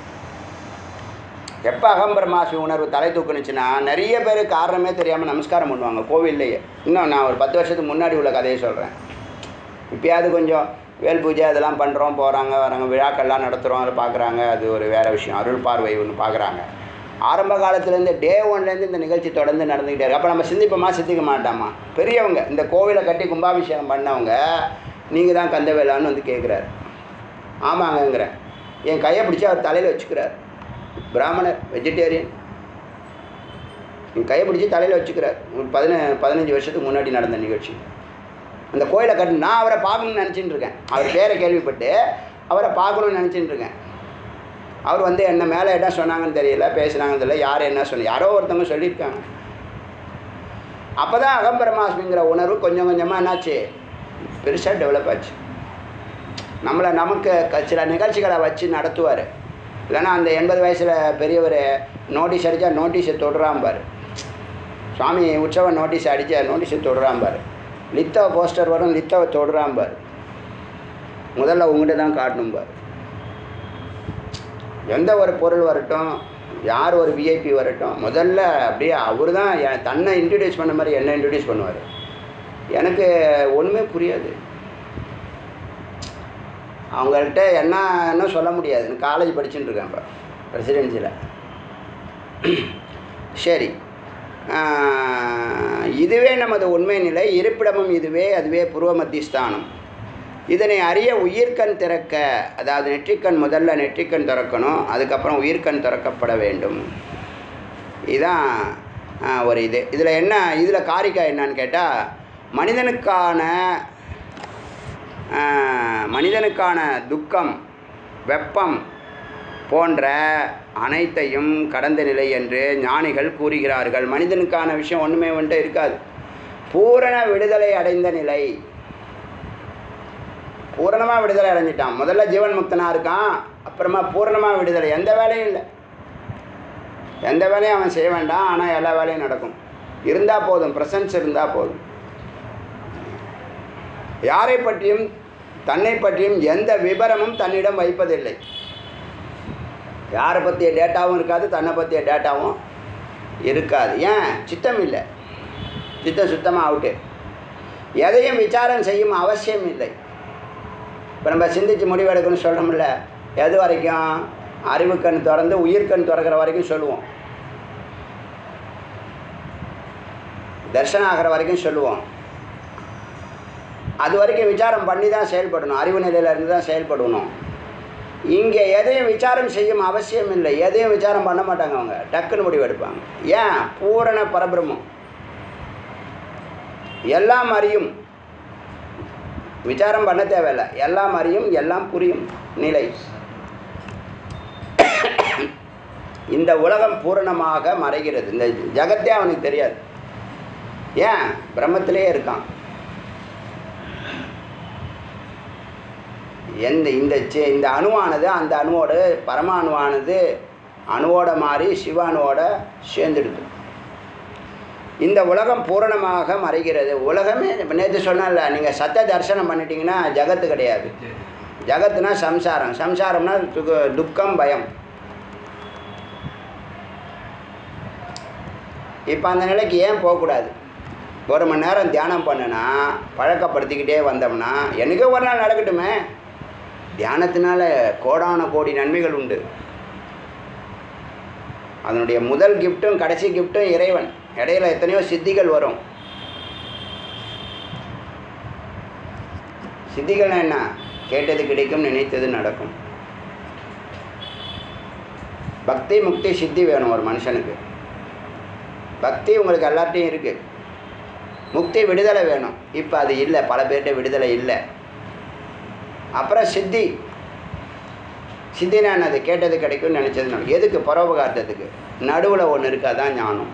எப்போ அகம்பிரமாசி உணர்வு தலை தூக்குனுச்சுன்னா நிறைய பேர் காரணமே தெரியாமல் நமஸ்காரம் பண்ணுவாங்க கோவில்லையே இன்னும் நான் ஒரு பத்து வருஷத்துக்கு முன்னாடி உள்ள கதையை சொல்கிறேன் இப்பயாவது கொஞ்சம் வேல் பூஜை அதெல்லாம் பண்ணுறோம் போகிறாங்க வராங்க விழாக்கள்லாம் நடத்துகிறோம் அதை பார்க்குறாங்க அது ஒரு வேறு விஷயம் அருள் பார்வை ஒன்று பார்க்குறாங்க ஆரம்ப காலத்துலேருந்து டே ஒன்லேருந்து இந்த நிகழ்ச்சி தொடர்ந்து நடந்துக்கிட்டே இருக்கு அப்போ நம்ம சிந்திப்போமா சிந்திக்க மாட்டோமா பெரியவங்க இந்த கோவிலை கட்டி கும்பாபிஷேகம் பண்ணவங்க நீங்கள் தான் கந்தவேலான்னு வந்து கேட்குறாரு ஆமாங்கங்கிறேன் என் கையை பிடிச்சி அவர் தலையில் வச்சுக்கிறார் பிராமணர் வெஜிடேரியன் என் கையை பிடிச்சி தலையில் வச்சுக்கிறார் ஒரு பதின பதினஞ்சு வருஷத்துக்கு முன்னாடி நடந்த நிகழ்ச்சி அந்த கோயிலை கட்டு நான் அவரை பார்க்கணும்னு நினச்சிட்டு இருக்கேன் அவர் பேரை கேள்விப்பட்டு அவரை பார்க்கணும்னு நினச்சிட்டு இருக்கேன் அவர் வந்து என்ன மேலே என்ன சொன்னாங்கன்னு தெரியல பேசுனாங்கன்னு தெரியல யார் என்ன சொன்ன யாரோ ஒருத்தவங்க சொல்லியிருக்காங்க அப்போ தான் அகம்பிரமாஸ்மிங்கிற உணர்வு கொஞ்சம் கொஞ்சமாக என்னாச்சு பெருசாக டெவலப் ஆச்சு நம்மளை நமக்கு க- சில நிகழ்ச்சிகளை வச்சு நடத்துவார் இல்லைன்னா அந்த எண்பது வயசில் பெரியவர் நோட்டீஸ் அடித்தா நோட்டீஸை தொடுறான் பாரு சுவாமி உற்சவ நோட்டீஸ் அடித்தா நோட்டீஸை தொடுறான் பாரு லித்தவ போஸ்டர் வரும் லித்தவை தொடுறான் பாரு முதல்ல உங்கள்கிட்ட தான் காட்டணும் பாரு எந்த ஒரு பொருள் வரட்டும் யார் ஒரு விஐபி வரட்டும் முதல்ல அப்படியே அவர் தான் என் தன்னை இன்ட்ரடியூஸ் பண்ண மாதிரி என்ன இன்ட்ரடியூஸ் பண்ணுவார் எனக்கு ஒன்றுமே புரியாது அவங்கள்ட்ட என்னன்னு சொல்ல முடியாது காலேஜ் படிச்சுட்டு இருக்கேன் இப்போ ரெசிடென்சியில் சரி ஆஹ், இதுவே நமது உண்மை நிலை இருப்பிடமும் இதுவே அதுவே பூர்வ மத்தியஸ்தானம் இதனை அறிய உயிர்க்கண் திறக்க அதாவது நெற்றிக்கண் முதல்ல நெற்றிக்கண் திறக்கணும் அதுக்கப்புறம் உயிர்க்கண் திறக்கப்பட வேண்டும் இதுதான் ஆஹ், ஒரு இது இதில் என்ன இதில் காரிக்கா என்னன்னு கேட்டால் மனிதனுக்கான ஆஹ், மனிதனுக்கான துக்கம் வெப்பம் போன்ற அனைத்தையும் கடந்த நிலை என்று ஞானிகள் கூறுகிறார்கள் மனிதனுக்கான விஷயம் ஒன்றுமே வந்துட்டு இருக்காது பூரண விடுதலை அடைந்த நிலை பூரணமாக விடுதலை அடைஞ்சிட்டான் முதல்ல ஜீவன் முக்தனாக இருக்கான் அப்புறமா பூரணமாக விடுதலை எந்த வேலையும் இல்லை எந்த வேலையும் அவன் செய்ய வேண்டாம் ஆனால் எல்லா வேலையும் நடக்கும் இருந்தால் போதும் ப்ரெசன்ஸ் இருந்தால் போதும் யாரை பற்றியும் தன்னை பற்றியும் எந்த விபரமும் தன்னிடம் வைப்பதில்லை யாரை பற்றிய டேட்டாவும் இருக்காது தன்னை பற்றிய டேட்டாவும் இருக்காது ஏன் சித்தம் இல்லை சித்தம் சுத்தமாக அவுட்டு எதையும் விசாரம் செய்யும் அவசியம் இல்லை இப்போ நம்ம சிந்திச்சு முடிவெடுக்கணும்னு சொல்கிறோம்ல எது வரைக்கும் அறிவுக்கண் திறந்து உயிர்க்கண் திறக்கிற வரைக்கும் சொல்லுவோம் தர்சனம் ஆகிற வரைக்கும் சொல்லுவோம் அது வரைக்கும் விசாரம் பண்ணி தான் செயல்படணும் அறிவு நிலையில் இருந்து தான் செயல்படணும் இங்கே எதையும் விசாரம் செய்யும் அவசியம் இல்லை எதையும் விசாரம் பண்ண மாட்டாங்க அவங்க டக்குன்னு முடிவு எடுப்பாங்க ஏன் பூரண பரபிரம்மம் எல்லாம் அறியும் விசாரம் பண்ண தேவையில்லை எல்லாம் அறியும் எல்லாம் புரியும் நிலை இந்த உலகம் பூரணமாக மறைகிறது இந்த ஜகத்தே அவனுக்கு தெரியாது ஏன் பிரம்மத்திலே இருக்கான் எந்த இந்த சி- இந்த அணுவானது அந்த அணுவோட பரமாணுவானது அணுவோட மாறி சிவாணுவோட சேர்ந்துடுது இந்த உலகம் பூரணமாக மறைகிறது உலகமே நேற்று சொன்னல நீங்கள் சத்த தரிசனம் பண்ணிட்டீங்கன்னா ஜகத்து கிடையாது ஜகத்துனா சம்சாரம் சம்சாரம்னா துக்க துக்கம் பயம் இப்போ அந்த நிலைக்கு ஏன் போகக்கூடாது ஒரு மணி நேரம் தியானம் பண்ணுனா பழக்கப்படுத்திக்கிட்டே வந்தோம்னா என்னைக்கோ ஒரு நாள் நடக்கட்டுமே தியானத்தினால கோடான கோடி நன்மைகள் உண்டு அதனுடைய முதல் கிஃப்ட்டும் கடைசி கிஃப்ட்டும் இறைவன் இடையில எத்தனையோ சித்திகள் வரும் சித்திகள்னா என்ன கேட்டது கிடைக்கும் நினைத்தது நடக்கும் பக்தி முக்தி சித்தி வேணும் ஒரு மனுஷனுக்கு பக்தி உங்களுக்கு எல்லார்ட்டையும் இருக்குது முக்தி விடுதலை வேணும் இப்போ அது இல்லை பல பேர்கிட்ட விடுதலை இல்லை அப்புறம் சித்தி சித்தினா என்னது கேட்டது கிடைக்கும்னு நினச்சது நடக்கும் எதுக்கு பரோபகார்த்தத்துக்கு நடுவில் ஒன்று இருக்கா தான் ஞானம்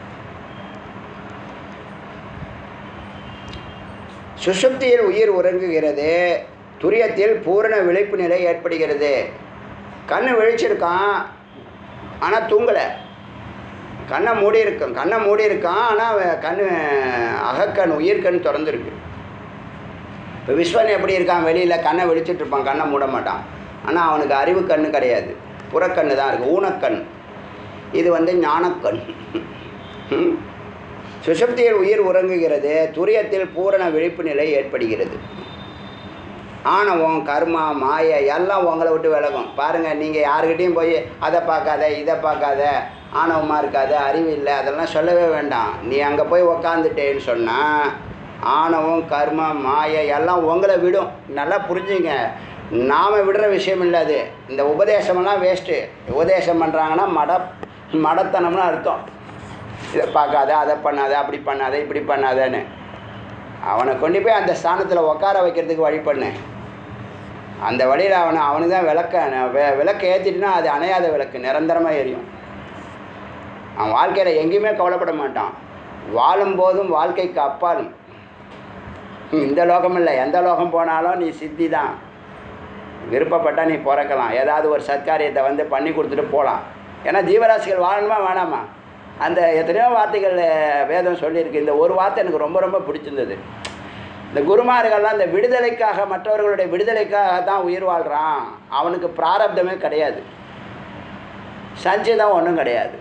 சுசுப்தியில் உயிர் உறங்குகிறது துரியத்தில் பூரண விழிப்பு நிலை ஏற்படுகிறது கண்ணு விழிச்சிருக்கான் ஆனால் தூங்கலை கண்ணை மூடி இருக்கும் கண்ணை மூடி இருக்கான் ஆனால் கண் அகக்கண் உயிர்கண் திறந்துருக்கு இப்போ விஸ்வன் எப்படி இருக்கான் வெளியில் கண்ணை விழிச்சிட்டு இருப்பான் கண்ணை மூட மாட்டான் ஆனால் அவனுக்கு அறிவு கண்ணு கிடையாது புறக்கண்ணு தான் இருக்குது ஊனக்கண் இது வந்து ஞானக்கண் ம். சுஷப்தியில் உயிர் உறங்குகிறது துரியத்தில் பூரண விழிப்பு நிலை ஏற்படுகிறது ஆணவம் கர்மா மாயை எல்லாம் உங்களை விட்டு விலகும் பாருங்கள் நீங்கள் யாருக்கிட்டேயும் போய் அதை பார்க்காத இதை பார்க்காத ஆணவமாக இருக்காத அறிவு இல்லை அதெல்லாம் சொல்லவே வேண்டாம் நீ அங்கே போய் உக்காந்துட்டேன்னு சொன்னால் ஆணவம் கர்மம் மாயை எல்லாம் உங்களை விடும் நல்லா புரிஞ்சுங்க நாம் விடுற விஷயம் இல்லை அது இந்த உபதேசமெல்லாம் வேஸ்ட்டு உபதேசம் பண்ணுறாங்கன்னா மட மடத்தனம்னு அர்த்தம் இதை பார்க்காத அதை பண்ணாத அப்படி பண்ணாத இப்படி பண்ணாதன்னு அவனை கொண்டு போய் அந்த ஸ்தானத்தில் உட்கார வைக்கிறதுக்கு வழி பண்ணு அந்த வழியில் அவனை அவனுக்கு தான் விளக்க வெ- விளக்கு ஏற்றிட்டுனா அது அணையாத விளக்கு நிரந்தரமாக எரியும் அவன் வாழ்க்கையில் எங்கேயுமே கவலைப்பட மாட்டான் வாழும்போதும் வாழ்க்கைக்கு அப்பாலும் இந்த லோகம் இல்லை எந்த லோகம் போனாலும் நீ சித்தி தான் விருப்பப்பட்டால் நீ பிறக்கலாம் ஏதாவது ஒரு சத்காரியத்தை வந்து பண்ணி கொடுத்துட்டு போகலாம் ஏன்னா ஜீவராசிகள் வாழணுமா வேணாமா அந்த எத்தனையோ வார்த்தைகள் அஹ், வேதம் சொல்லியிருக்கு இந்த ஒரு வார்த்தை எனக்கு ரொம்ப ரொம்ப பிடிச்சிருந்தது இந்த குருமார்கள்லாம் இந்த விடுதலைக்காக மற்றவர்களுடைய விடுதலைக்காக தான் உயிர் வாழ்கிறான் அவனுக்கு பிராரப்தமே கிடையாது சஞ்சீதம் ஒன்றும் கிடையாது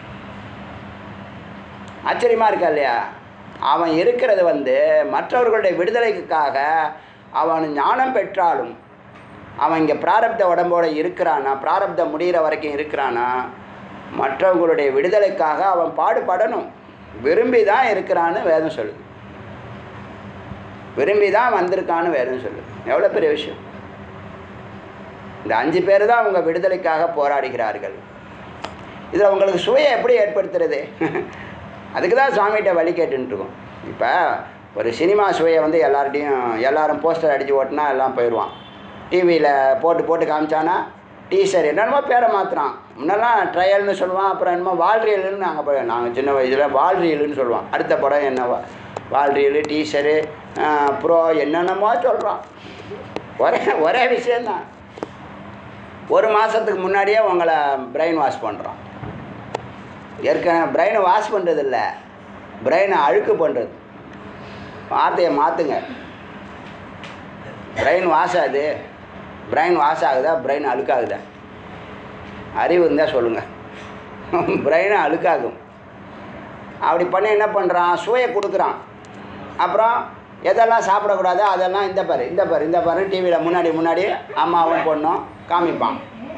ஆச்சரியமாக இருக்கா இல்லையா அவன் இருக்கிறது வந்து மற்றவர்களுடைய விடுதலைக்காக அவன் ஞானம் பெற்றாலும் அவன் இங்கே பிராரப்த உடம்போட இருக்கிறானா பிராரப்தம் முடிகிற வரைக்கும் இருக்கிறானா மற்றவங்களுடைய விடுதலைக்காக அவன் பாடுபடணும் விரும்பி தான் இருக்கிறான்னு வேதம் சொல்லுது விரும்பி தான் வந்திருக்கான்னு வேதம் சொல்லுது எவ்வளோ பெரிய விஷயம் இந்த அஞ்சு பேர் தான் அவங்க விடுதலைக்காக போராடுகிறார்கள் இதில் உங்களுக்கு சுவையை எப்படி ஏற்படுத்துறது அதுக்கு தான் சுவாமிகிட்ட வழி கேட்டுருக்கோம் இப்போ ஒரு சினிமா சுவையை வந்து எல்லார்ட்டையும் எல்லாரும் போஸ்டர் அடித்து ஓட்டினா எல்லாம் போயிடுவான் டிவியில் போட்டு போட்டு காமிச்சானா டீசர் என்னென்னமோ பேரை மாற்றுறான் முன்னெல்லாம் ட்ரையல்னு சொல்லுவான் அப்புறம் என்னமோ வால்ரியல்னு நாங்கள் போய் நாங்கள் சின்ன வயசில் வால்ரியல்னு சொல்லுவோம் அடுத்த படம் என்னவா வால்ரியலு டீசரு ப்ரோ என்னென்னமோ சொல்கிறான் ஒரே ஒரே விஷயந்தான் ஒரு மாதத்துக்கு முன்னாடியே உங்களை பிரெயின் வாஷ் பண்ணுறோம் ஏற்கனவே பிரெயினை வாஷ் பண்ணுறதில்ல பிரெயினை அழுக்கு பண்ணுறது வார்த்தையை மாற்றுங்க பிரெயின் வாஷ் ஆகுது பிரெயின் வாஷ் ஆகுதா பிரெயின் அழுக்காகுதா அறிவு இருந்தால் சொல்லுங்கள் பிரெயினை அழுக்காகும் அப்படி பண்ணி என்ன பண்ணுறான் சுவையை கொடுக்குறான் அப்புறம் எதெல்லாம் சாப்பிடக்கூடாதோ அதெல்லாம் இந்த பாரு இந்த பாரு இந்த பாரு டிவியில் முன்னாடி முன்னாடி அம்மாவும் பொண்ணும் காமிப்பான்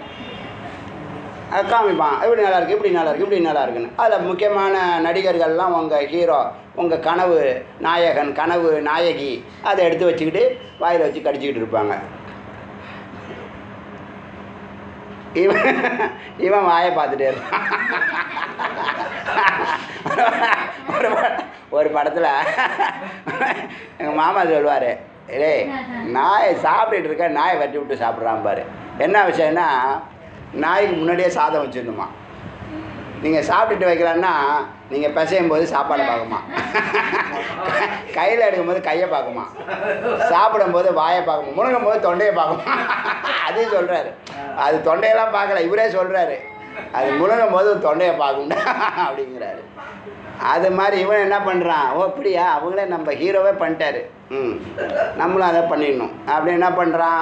அது காமிப்பான் இப்படி நல்லா இருக்கு இப்படி நல்லா இருக்கு இப்படி நல்லா இருக்குன்னு அதில் முக்கியமான நடிகர்கள்லாம் உங்கள் ஹீரோ உங்கள் கனவு நாயகன் கனவு நாயகி அதை எடுத்து வச்சுக்கிட்டு வாயில் வச்சு கடிச்சிக்கிட்டு இருப்பாங்க இவன் இவன் வாயை பார்த்துட்டே இருப்பான் ஒரு பட- ஒரு படத்தில் எங்கள் மாமா சொல்லுவார் ஏய் நாயை சாப்பிட்டுட்டு இருக்க நாயை வெட்டி விட்டு சாப்பிட்றான் பாரு என்ன விஷயம்னா நாய்க்கு முன்னாடியே சாதம் வச்சிடணுமா நீங்கள் சாப்பிட்டுட்டு வைக்கலான்னா நீங்கள் பிசையும் போது சாப்பாடை பார்க்குமா கையில் எடுக்கும்போது கையை பார்க்குமா சாப்பிடும்போது வாயை பார்க்குமா முழுங்கும் போது தொண்டையை பார்க்குமா அதையும் சொல்கிறாரு அது தொண்டையெல்லாம் பார்க்கல இவரே சொல்கிறாரு அது முழுங்கும் போது தொண்டையை பார்க்கும்டா அப்படிங்கிறாரு அது மாதிரி இவன் என்ன பண்ணுறான் ஓ அப்படியா அவங்களே நம்ம ஹீரோவே பண்ணிட்டாரு ம் நம்மளும் அதை பண்ணிடணும் அப்படி என்ன பண்ணுறான்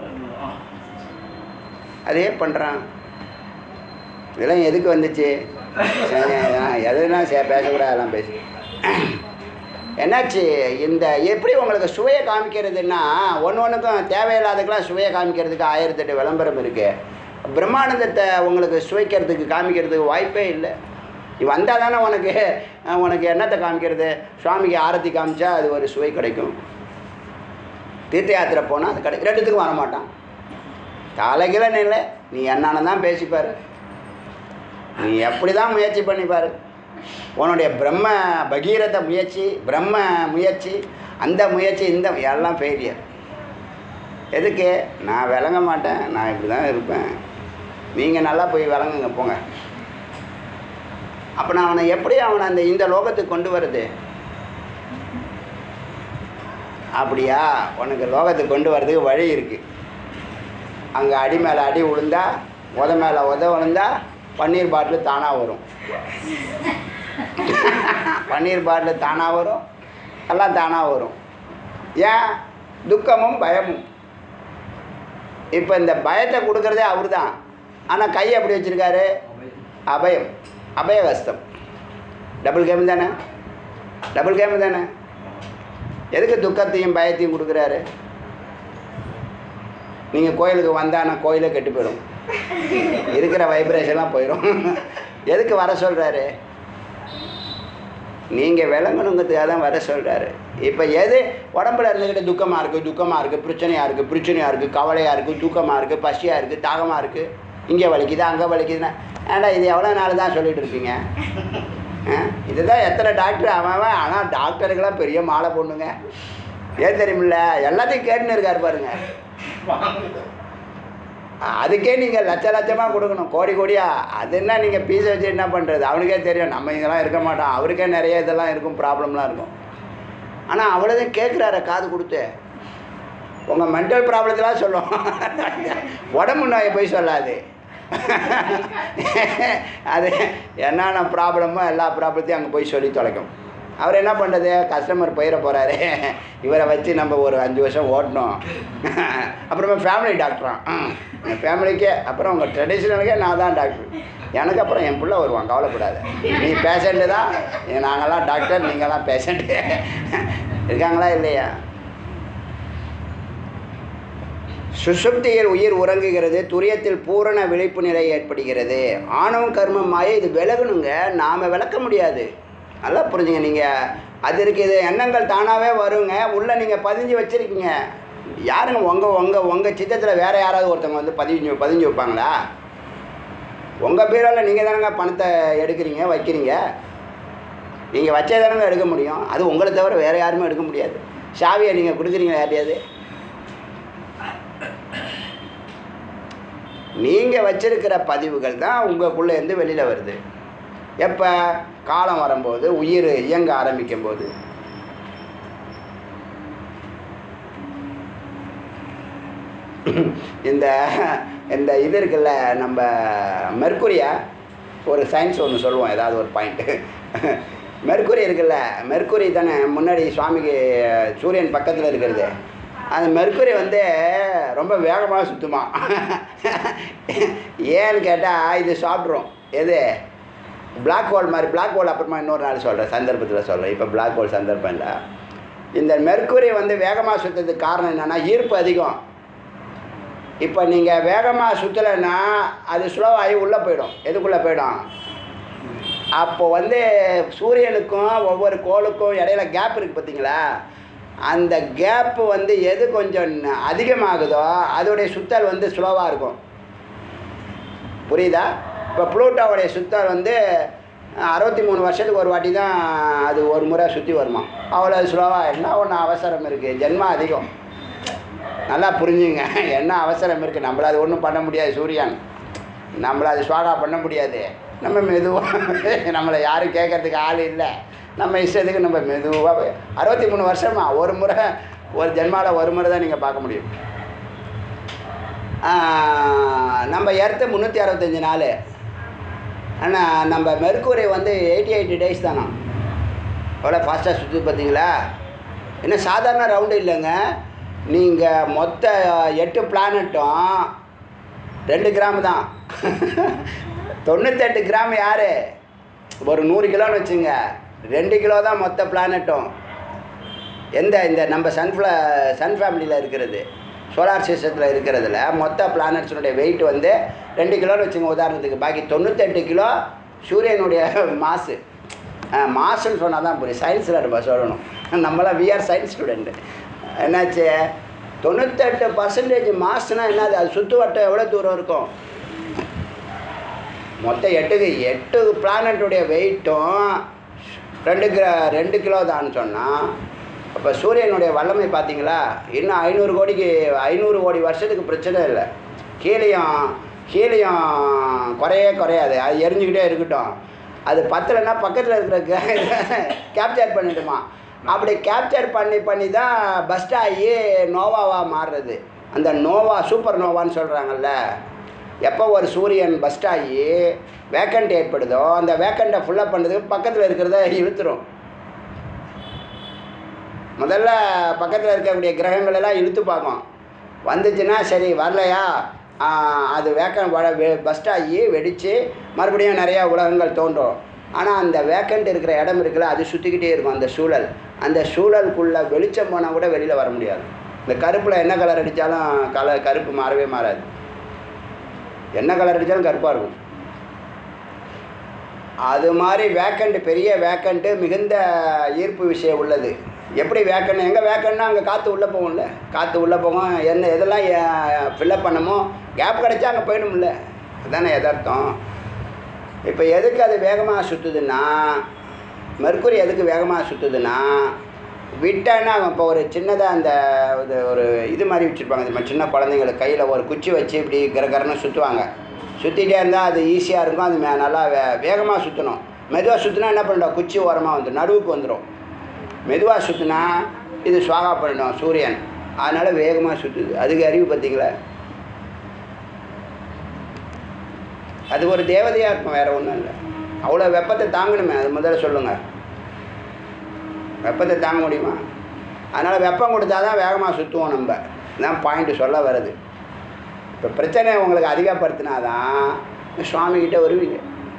அதே பண்ணுறான் இதெல்லாம் எதுக்கு வந்துச்சு சரி, நான் எதுனா சே பேசக்கூடாது அதெல்லாம் பேசு என்னாச்சு இந்த எப்படி உங்களுக்கு சுவையை காமிக்கிறதுன்னா ஒன்று ஒன்றுக்கும் தேவையில்லாததுக்கெல்லாம் சுவையை காமிக்கிறதுக்கு ஆயிரத்தெட்டு விளம்பரம் இருக்குது பிரம்மானந்தத்தை உங்களுக்கு சுவைக்கிறதுக்கு காமிக்கிறதுக்கு வாய்ப்பே இல்லை நீ வந்தால் தானே உனக்கு அஹ், உனக்கு என்னத்தை காமிக்கிறது சுவாமிக்கு ஆரத்தி காமிச்சா அது ஒரு சுவை கிடைக்கும் தீர்த்த யாத்திரை போனால் அது கிடைக்கும் ரெண்டுத்துக்கும் வரமாட்டான் தலைகில நிலை நீ என்னன்னு தான் பேசிப்பார் நீ எப்படி தான் முயற்சி பண்ணிப்பார் உன்னுடைய பிரம்ம பகீரத முயற்சி பிரம்ம முயற்சி அந்த முயற்சி இந்த எல்லாம் ஃபெயிலியர் எதுக்கு நான் விளங்க மாட்டேன் நான் இப்படி தான் இருப்பேன் நீங்கள் நல்லா போய் விளங்குங்க போங்க அப்போ நான் அவனை எப்படி அவனை அந்த இந்த லோகத்துக்கு கொண்டு வருது அப்படியா உனக்கு லோகத்துக்கு கொண்டு வர்றதுக்கு வழி இருக்குது அங்கே அடி மேலே அடி விழுந்தா உத மேலே உத விழுந்தா பன்னீர் பாட்டில் தானாக வரும் பன்னீர் பாட்டில் தானாக வரும் எல்லாம் தானாக வரும் ஏன் துக்கமும் பயமும் இப்போ இந்த பயத்தை கொடுக்குறதே அவர் தான் ஆனால் கை எப்படி வச்சுருக்காரு அபயம் அபயகஸ்தம் டபுள் கேம் தானே டபுள் கேம் தானே எதுக்கு துக்கத்தையும் பயத்தையும் கொடுக்குறாரு நீங்கள் கோயிலுக்கு வந்தால் நான் கோயிலே கெட்டு போயிடும் இருக்கிற வைப்ரேஷன்லாம் போயிடும் எதுக்கு வர சொல்கிறாரு நீங்கள் விளங்கணுங்கிறதுக்காக தான் வர சொல்கிறாரு இப்போ எது உடம்புல இருந்துக்கிட்டு துக்கமாக இருக்குது துக்கமாக இருக்குது பிரச்சனையாக இருக்குது பிரச்சனையாக இருக்குது கவலையாக இருக்குது தூக்கமாக இருக்குது பசியாக இருக்குது தாகமாக இருக்குது இங்கே வலிக்குது அங்கே வலிக்குதுன்னா ஏன்டா இது எவ்வளோ நாள் தான் சொல்லிட்டு இருப்பீங்க ஆ? இதுதான் எத்தனை டாக்டர் அவன் அவன் ஆனால் டாக்டருக்கெல்லாம் பெரிய மாலை பொண்ணுங்க ஏன் தெரியுமில்ல எல்லாத்தையும் கேட்டுன்னு இருக்காரு பாருங்க அதுக்கே நீங்கள் லட்ச லட்சமாக கொடுக்கணும் கோடி கோடியா அது என்ன நீங்கள் பீஸை வச்சு என்ன பண்ணுறது அவனுக்கே தெரியும் நம்ம இதெல்லாம் இருக்க மாட்டோம் அவருக்கே நிறைய இதெல்லாம் இருக்கும் ப்ராப்ளம்லாம் இருக்கும் ஆனால் அவ்வளோதான் கேட்குறாரு காது கொடுத்து உங்கள் மென்டல் ப்ராப்ளத்தெல்லாம் சொல்லும் உடம்பு நோயை போய் சொல்லாது அது என்னென்ன ப்ராப்ளமோ எல்லா ப்ராப்ளத்தையும் அங்கே போய் சொல்லி தொலைக்கும் அவர் என்ன பண்ணுறது கஸ்டமர் போயிட போகிறாரு இவரை வச்சு நம்ம ஒரு அஞ்சு வருஷம் ஓட்டணும் அப்புறமா ஃபேமிலி டாக்டரான் ஃபேமிலிக்கே அப்புறம் உங்கள் ட்ரெடிஷ்னலுக்கே நான் தான் டாக்டர் எனக்கு அப்புறம் என் பிள்ளை வருவான் கவலைப்படாத நீ பேஷண்ட்டு தான் நாங்கள்லாம் டாக்டர் நீங்கள்லாம் பேஷண்ட்டு இருக்காங்களா இல்லையா சுசுப்தியில் உயிர் உறங்குகிறது துரியத்தில் பூரண விழிப்பு நிலை ஏற்படுகிறது ஆணவம் கர்மம் மாய இது விலகணுங்க நாம் விளக்க முடியாது நல்லா புரிஞ்சுங்க நீங்கள் அது இருக்குது எண்ணங்கள் தானாகவே வருங்க உள்ளே நீங்கள் பதிஞ்சு வச்சுருக்கீங்க யாருங்க உங்கள் உங்கள் உங்கள் சித்தத்தில் வேறு யாராவது ஒருத்தவங்க வந்து பதிஞ்சு பதிஞ்சு வைப்பாங்களா உங்கள் பேரால் நீங்கள் தானங்க பணத்தை எடுக்கிறீங்க வைக்கிறீங்க நீங்கள் வச்சே தானங்க எடுக்க முடியும் அது உங்களை தவிர வேறு யாருமே எடுக்க முடியாது சாவியை நீங்கள் கொடுக்குறீங்களா யாரையாவது நீங்கள் வச்சிருக்கிற பதிவுகள் தான் உங்களுக்குள்ளேருந்து வெளியில் வருது எப்போ காலம் வரும்போது உயிர் இயங்க ஆரம்பிக்கும் போது இந்த இந்த இது இருக்குல்ல நம்ம மெர்க்குரியா ஒரு சயின்ஸ் ஒன்று சொல்லுவோம் ஏதாவது ஒரு பாயிண்ட்டு மெர்க்குரி இருக்குல்ல மெர்க்குரி தானே முன்னாடி சுவாமிக்கு சூரியன் பக்கத்தில் இருக்கிறது அந்த மெர்க்குரி வந்து ரொம்ப வேகமாக சுற்றுமா ஏன்னு கேட்டால் இது சாப்பிட்ரும் எது பிளாக் ஹோல் மாதிரி பிளாக் ஹோல் அப்புறமா இன்னொரு நாள் சொல்கிறேன் சந்தர்ப்பத்தில் சொல்கிறேன் இப்போ பிளாக் ஹோல் சந்தர்ப்பம் இல்லை இந்த மெர்க்குரி வந்து வேகமாக சுற்றுறதுக்கு காரணம் என்னென்னா ஈர்ப்பு அதிகம் இப்போ நீங்கள் வேகமாக சுற்றலைன்னா அது ஸ்லோவாகி உள்ளே போயிடும் எதுக்குள்ளே போயிடும் அப்போ வந்து சூரியனுக்கும் ஒவ்வொரு கோளுக்கும் இடையில கேப் இருக்குது பார்த்தீங்களா அந்த கேப்பு வந்து எது கொஞ்சம் அதிகமாகுதோ அதோடைய சுத்தல் வந்து ஸ்லோவாக இருக்கும் புரியுதா இப்போ ப்ளூட்டோவுடைய சுத்தல் வந்து அறுபத்தி மூணு வருஷத்துக்கு ஒரு வாட்டி தான் அது ஒரு முறை சுற்றி வருமா அவ்வளோ ஸ்லோவாக என்ன ஒன்று அவசரம் இருக்குது ஜென்மம் அதிகம் நல்லா புரிஞ்சுங்க என்ன அவசரம் இருக்குது நம்மள அது ஒன்றும் பண்ண முடியாது சூரியன் நம்மள அது சுவாகா பண்ண முடியாது நம்ம மெதுவாக நம்மளை யாரும் கேட்கறதுக்கு ஆள் இல்லை நம்ம இஷ்டத்துக்கு நம்ம மெதுவாக அறுபத்தி மூணு வருஷமா ஒரு முறை ஒரு ஜென்மாவில் ஒரு முறை தான் நீங்கள் பார்க்க முடியும் ஆஹ், நம்ம எர்த்து முந்நூற்றி அறுபத்தஞ்சு நாள் ஆனால் நம்ம மெர்க்குரி வந்து எயிட்டி எயிட்டி டேஸ் தானா எவ்வளோ ஃபாஸ்ட்டாக சுற்றி பார்த்தீங்களா என்ன சாதாரண ரவுண்டு இல்லைங்க நீங்கள் மொத்த எட்டு பிளானட்டும் ரெண்டு கிராம் தான் தொண்ணூத்தெட்டு கிராம் யார் ஒரு நூறு கிலோன்னு வச்சுங்க ரெண்டு கிலோ தான் மொத்த பிளானட்டும் எந்த இந்த நம்ம சன்ஃப்ள சன் ஃபேமிலியில் இருக்கிறது சோலார் சிஸ்டத்தில் இருக்கிறதுல மொத்த பிளானட்ஸினுடைய வெயிட் வந்து ரெண்டு கிலோன்னு வச்சுங்க உதாரணத்துக்கு பாக்கி தொண்ணூத்தெட்டு கிலோ சூரியனுடைய மாசு மாசுன்னு சொன்னால் தான் புரியும் சயின்ஸில் நம்ம சொல்லணும் நம்மளாம் விஆர் சயின்ஸ் ஸ்டூடெண்ட்டு என்னாச்சு தொண்ணூத்தெட்டு பர்சன்டேஜ் மாசுனா என்னது அது சுற்று வட்டம் எவ்வளோ தூரம் இருக்கும் மொத்தம் எட்டுக்கு எட்டு பிளானட்டுடைய வெயிட்டும் ரெண்டு கிலோ ரெண்டு கிலோ தான் சொன்னால் அப்போ சூரியனுடைய வல்லமை பார்த்தீங்களா இன்னும் ஐநூறு கோடிக்கு ஐநூறு கோடி வருஷத்துக்கு பிரச்சனை இல்லை ஹீலியம் ஹீலியம் குறையே குறையாது அது எரிஞ்சுக்கிட்டே இருக்கட்டும் அது பத்தலைன்னா பக்கத்தில் இருக்கிற கேப்சர் பண்ணிடுமா அப்படி கேப்சர் பண்ணி பண்ணி தான் பஸ்ட் ஆகி நோவாவாக மாறுறது அந்த நோவா சூப்பர் நோவான்னு சொல்கிறாங்கல்ல எப்போ ஒரு சூரியன் பஸ்ட் ஆகி வேக்கண்ட் ஏற்படுதோ அந்த வேக்கண்ட்டை ஃபுல்லப் பண்ணுறதுக்கு பக்கத்தில் இருக்கிறத இழுத்துரும் முதல்ல பக்கத்தில் இருக்கக்கூடிய கிரகங்கள் எல்லாம் இழுத்து பார்க்கும் வந்துச்சுன்னா சரி வரலையா ஆ, அது வேக்கன் வட வெ பஸ்ட் ஆகி வெடித்து மறுபடியும் நிறையா உலகங்கள் தோன்றும் ஆனால் அந்த வேக்கண்ட் இருக்கிற இடம் இருக்குல்ல அது சுற்றிக்கிட்டே இருக்கும் அந்த சூழல் அந்த சூழலுக்குள்ளே வெளிச்சம் போனால் கூட வெளியில் வர முடியாது இந்த கருப்பில் என்ன கலர் அடித்தாலும் கலர் கருப்பு மாறவே மாறாது என்ன கலர் அடித்தாலும் கருப்பாக இருக்கும் அது மாதிரி வேக்கண்ட் பெரிய வேக்கண்ட்டு மிகுந்த ஈர்ப்பு விஷயம் உள்ளது எப்படி வேக்கண்ட் எங்கே வேக்கண்ட்னா அங்கே காற்று உள்ளே போகும்ல காற்று உள்ளே போகும் என்ன எதெல்லாம் ஃபில்லப் பண்ணமோ கேப் கிடைச்சா அங்கே போயிடும்ல அதுதானே எதார்த்தம் இப்போ எதுக்கு அது வேகமாக சுற்றுதுன்னா மெர்க்குரி எதுக்கு வேகமாக சுற்றுதுன்னா விட்டேன்னா இப்போ ஒரு சின்னதாக அந்த இது ஒரு இது மாதிரி வச்சுருப்பாங்க இந்த மாதிரி சின்ன குழந்தைங்களுக்கு கையில் ஒரு குச்சி வச்சு இப்படி கரகரன்னு சுற்றுவாங்க சுற்றிட்டே இருந்தால் அது ஈஸியாக இருக்கும் அது மே- நல்லா வே வேகமாக சுற்றணும் மெதுவாக சுற்றினா என்ன பண்ணிடும் குச்சி ஓரமாக வந்துடும் நடுவுக்கு வந்துடும் மெதுவாக சுற்றினா இது சுவாகா பண்ணிடும் சூரியன் அதனால் வேகமாக சுற்றுது அதுக்கு அறிவு பார்த்தீங்களா அது ஒரு தேவதையாக இருக்கும் வேறு ஒன்றும் இல்லை அவ்வளோ வெப்பத்தை தாங்கணுமே அது முதல்ல சொல்லுங்கள் வெப்பத்தை தாங்க முடியுமா அதனால் வெப்பம் கொடுத்தா தான் வேகமாக சுற்றுவோம் நம்ம தான் பாயிண்ட்டு சொல்ல வருது இப்போ பிரச்சனை உங்களுக்கு அதிகப்படுத்தினாதான் சுவாமிகிட்ட வருவீங்க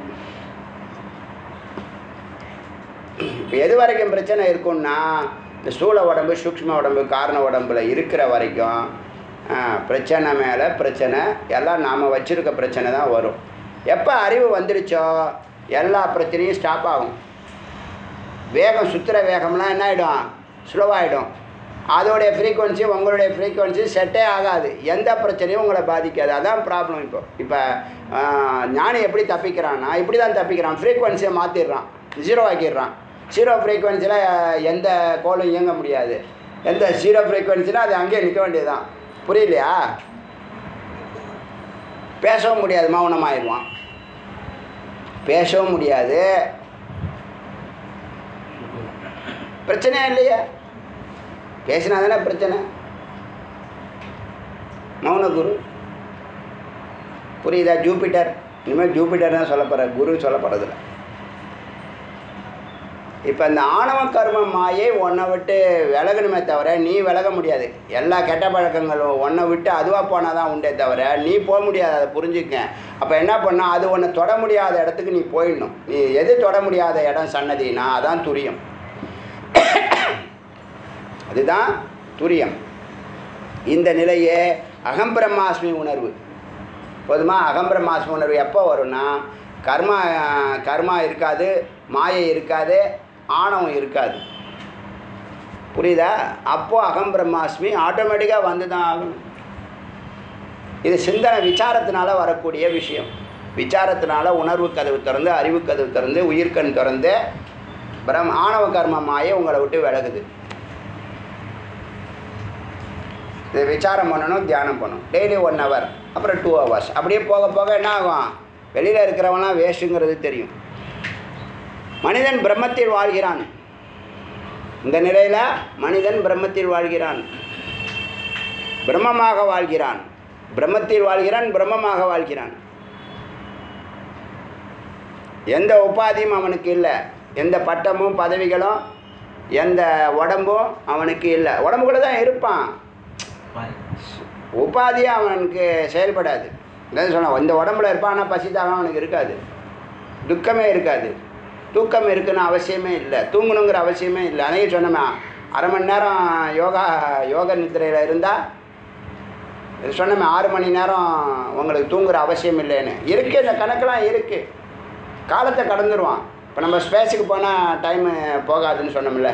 இப்போ எது வரைக்கும் பிரச்சனை இருக்கும்னா இந்த ஸ்தூல உடம்பு சூக்ஷ்ம உடம்பு காரண உடம்புல இருக்கிற வரைக்கும் ஆ, பிரச்சனை மேலே பிரச்சனை எல்லாம் நாம் வச்சுருக்க பிரச்சனை தான் வரும் எப்போ அறிவு வந்துடுச்சோ எல்லா பிரச்சனையும் ஸ்டாப் ஆகும் வேகம் சுற்றுற வேகம்லாம் என்ன ஆகிடும் ஸ்லோவாகிடும் அதோடைய ஃப்ரீக்குவன்சி உங்களுடைய ஃப்ரீக்குவன்சி செட்டே ஆகாது எந்த பிரச்சனையும் உங்களை பாதிக்காது அதான் ப்ராப்ளம் இப்போ இப்போ ஞானி எப்படி தப்பிக்கிறான்னா இப்படி தான் தப்பிக்கிறான் ஃப்ரீக்குவன்சியை மாற்றிடுறான் ஜீரோ ஆக்கிடுறான் ஜீரோ ஃப்ரீக்குவன்சியில் எந்த கோலும் இயங்க முடியாது எந்த ஜீரோ ஃப்ரீக்குவன்சினா அது அங்கேயே நிற்க வேண்டியது தான் புரியலையா பேசவும் முடியாது மௌனமாயிடுவான் பேசவும் முடியாது பிரச்சனையா இல்லையா பேசினா தானே பிரச்சனை மௌன குரு புரியுதா ஜூபிட்டர் இனிமேல் ஜூபிட்டர் தான் சொல்ல போகிற குரு சொல்ல போகிறதில்ல இப்போ இந்த ஆணவ கர்ம மாயை உன்னை விட்டு விலகணுமே தவிர நீ விலக முடியாது எல்லா கெட்ட பழக்கங்களும் உன்னை விட்டு அதுவாக போனால் தான் உண்டே தவிர நீ போக முடியாது அதை புரிஞ்சுக்க அப்போ என்ன பண்ணா அது உன்னை தொட முடியாத இடத்துக்கு நீ போயிடணும் நீ எது தொட முடியாத இடம் சன்னதினா அதான் துரியம் அதுதான் துரியம் இந்த நிலையே அகம்பிரம்மாஸ்மி உணர்வு போதுமா அகம்பிரம்மாஸ்மி உணர்வு எப்போ வரும்னா கர்மா கர்மா இருக்காது மாயை இருக்காது ஆணவம் இருக்காது புரியுதா அப்போ அகம் பிரம்மாஸ்மி ஆட்டோமேட்டிக்காக வந்து தான் ஆகணும் இது சிந்தனை விசாரத்தினால வரக்கூடிய விஷயம் விசாரத்தினால உணர்வு கதவு திறந்து அறிவு கதவு திறந்து உயிர்கண் திறந்து பிரம் ஆணவ கர்ம மாயை உங்களை விட்டு விலகுது இது விசாரம் பண்ணணும் தியானம் பண்ணணும் டெய்லி ஒன் ஹவர் அப்புறம் டூ ஹவர்ஸ் அப்படியே போக போக என்ன ஆகும் வெளியில் இருக்கிறவங்களாம் வேஸ்ட்டுங்கிறது தெரியும் மனிதன் பிரம்மத்தில் வாழ்கிறான் இந்த நிலையில் மனிதன் பிரம்மத்தில் வாழ்கிறான் பிரம்மமாக வாழ்கிறான் பிரம்மத்தில் வாழ்கிறான் பிரம்மமாக வாழ்கிறான் எந்த உபாதியும் அவனுக்கு இல்லை எந்த பட்டமும் பதவிகளும் எந்த உடம்பும் அவனுக்கு இல்லை உடம்புக்குள்ள தான் இருப்பான் உபாதியாக அவனுக்கு செயல்படாது என்ன சொன்ன இந்த உடம்புல இருப்பான் ஆனால் பசி தாகம் அவனுக்கு இருக்காது துக்கமே இருக்காது தூக்கம் இருக்குன்னு அவசியமே இல்லை தூங்கணுங்கிற அவசியமே இல்லை அன்னைக்கு சொன்னோமே அரை மணி நேரம் யோகா யோக நித்திரையில் இருந்தால் சொன்னோமே ஆறு மணி நேரம் உங்களுக்கு தூங்குற அவசியம் இல்லைன்னு இருக்குது இந்த கணக்கெல்லாம் இருக்குது காலத்தை கடந்துருவான் இப்போ நம்ம ஸ்பேஸுக்கு போனால் டைமு போகாதுன்னு சொன்னோம்ல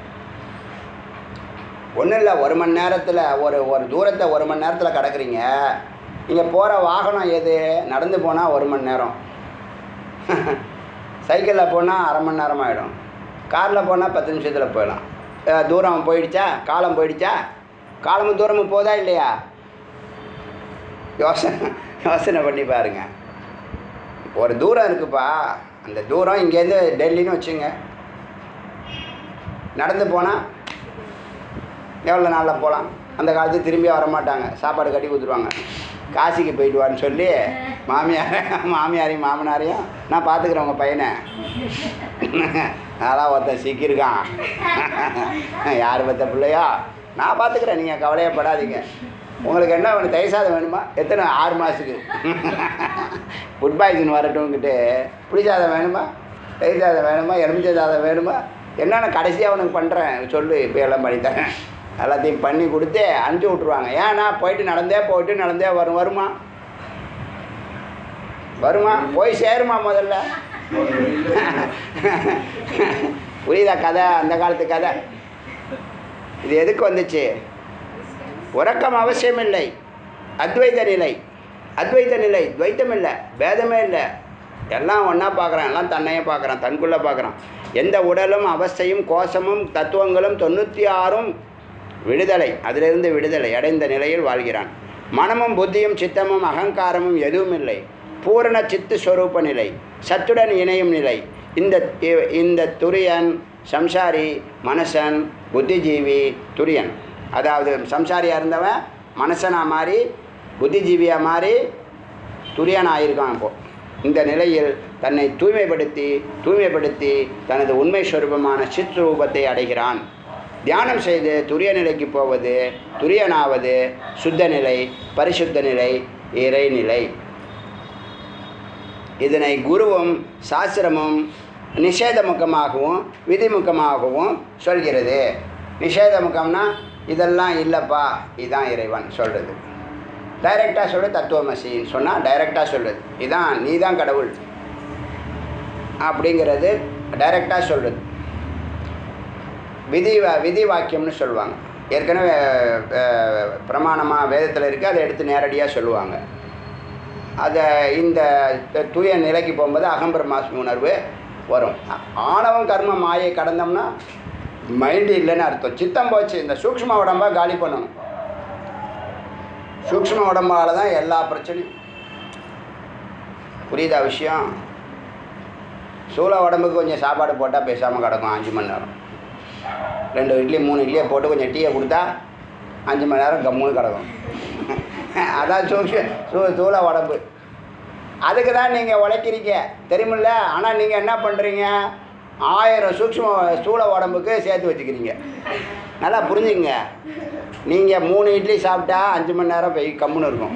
ஒன்றும் இல்லை ஒரு மணி நேரத்தில் ஒரு ஒரு தூரத்தை ஒரு மணி நேரத்தில் கடக்குறீங்க நீங்கள் போகிற வாகனம் எது நடந்து போனால் ஒரு மணி நேரம் சைக்கிளில் போனால் அரை மணி நேரம் ஆகிடும் காரில் போனால் பத்து நிமிஷத்தில் போயிடலாம் அஹ் தூரம் போயிடுச்சா காலம் போயிடுச்சா காலமும் தூரமும் போதா இல்லையா யோசனை யோசனை பண்ணி பாருங்க ஒரு தூரம் இருக்குப்பா அந்த தூரம் இங்கேருந்து டெல்லின்னு வச்சுங்க நடந்து போனால் எவ்வளோ நாளில் போகலாம் அந்த காலத்துக்கு திரும்பி வர மாட்டாங்க சாப்பாடு கட்டி கொடுத்துருவாங்க காசிக்கு போயிட்டு வான்னு சொல்லி மாமியார் மாமியாரையும் மாமனாரையும் நான் பார்த்துக்குறேன் உங்கள் பையனை அதான் ஒருத்தன் சிக்கியிருக்கான் யார் பற்ற பிள்ளையோ நான் பார்த்துக்குறேன் நீங்கள் கவலையே படாதீங்க உங்களுக்கு என்ன வேணும் தயிர் சாதம் வேணுமா எத்தனை ஆறு மாதத்துக்கு ஃபுட் பாய்சன் வரட்டும்கிட்டு புளி சாதம் வேணுமா தயிர் சாதம் வேணுமா எலுமிச்சை சாதம் வேணுமா என்னென்ன கடைசியாக அவனுக்கு பண்ணுறேன் சொல்லு இப்போ எல்லாம் பண்ணித்தரேன் எல்லாத்தையும் பண்ணி கொடுத்து அனுப்பிச்சி விட்ருவாங்க ஏன்னா போயிட்டு நடந்தே போயிட்டு நடந்தே வரும் வருமா வருமா போய் சேருமா முதல்ல புரியுதா கதை அந்த காலத்து கதை இது எதுக்கு வந்துச்சு உறக்கம் அவசியம் இல்லை அத்வைத நிலை அத்வைத நிலை துவைத்தம் இல்லை பேதமே இல்லை எல்லாம் ஒன்றா பார்க்குறான் எல்லாம் தன்னையே பார்க்குறான் தனக்குள்ளே பார்க்குறான் எந்த உடலும் அவஸ்தையும் கோஷமும் தத்துவங்களும் தொண்ணூற்றி ஆறும் விடுதலை அதிலிருந்து விடுதலை அடைந்த நிலையில் வாழ்கிறான் மனமும் புத்தியும் சித்தமும் அகங்காரமும் எதுவும் இல்லை பூரண சித்து ஸ்வரூப நிலை சத்துடன் இணையும் நிலை இந்த இ- இந்த துரியன் சம்சாரி மனுஷன் புத்திஜீவி துரியன் அதாவது சம்சாரியாக இருந்தவன் மனுஷனாக மாறி புத்திஜீவியாக மாறி துரியன் ஆயிருக்கான் இப்போ இந்த நிலையில் தன்னை தூய்மைப்படுத்தி தூய்மைப்படுத்தி தனது உண்மை ஸ்வரூபமான சித் ரூபத்தை அடைகிறான் தியானம் செய்து துரிய நிலைக்கு போவது துரியனாவது சுத்த நிலை பரிசுத்த நிலை இறைநிலை இதனை குருவும் சாஸ்திரமும் நிஷேதமுகமாகவும் விதிமுகமாகவும் சொல்கிறது நிஷேதமுகம்னா இதெல்லாம் இல்லைப்பா இதுதான் இறைவன் சொல்கிறது டைரெக்டாக சொல்லு தத்துவமசின்னு சொன்னால் டைரெக்டாக சொல்கிறது இதான் நீ தான் கடவுள் அப்படிங்கிறது டைரெக்டாக சொல்கிறது விதி வா- விதி வாக்கியம்னு சொல்லுவாங்க ஏற்கனவே பிரமாணமாக வேதத்தில் இருக்குது அதை எடுத்து நேரடியாக சொல்லுவாங்க அதை இந்த தூய நிலைக்கு போகும்போது அகம்பிரமாஸ்மி உணர்வு வரும் ஆணவம் கர்ம மாயை கடந்தோம்னா மைண்டு இல்லைன்னு அர்த்தம் சித்தம் போச்சு இந்த சூக்ஷ்ம உடம்பா காலி பண்ணணும் சூக்ஷ்ம உடம்பால தான் எல்லா பிரச்சனையும் புரியுதா விஷயம் சூழ உடம்புக்கு கொஞ்சம் சாப்பாடு போட்டால் பேசாமல் கிடக்கும் அஞ்சு மணி நேரம் ரெண்டு இட்லி மூணு இட்லியை போட்டு கொஞ்சம் டீயை கொடுத்தா அஞ்சு மணி நேரம் கம்முன்னு கிடக்கும் அதான் சூக்ஷ சூ சூழ உடம்பு அதுக்கு தான் நீங்கள் உழைக்கிறீங்க தெரியுமில்ல ஆனால் நீங்கள் என்ன பண்ணுறீங்க ஆயிரம் சூக்ஷ்ம ஸ்தூல உடம்புக்கு சேர்த்து வச்சுக்கிறீங்க நல்லா புரிஞ்சுங்க நீங்கள் மூணு இட்லி சாப்பிட்டா அஞ்சு மணி நேரம் போய் கம்முன்னு இருக்கும்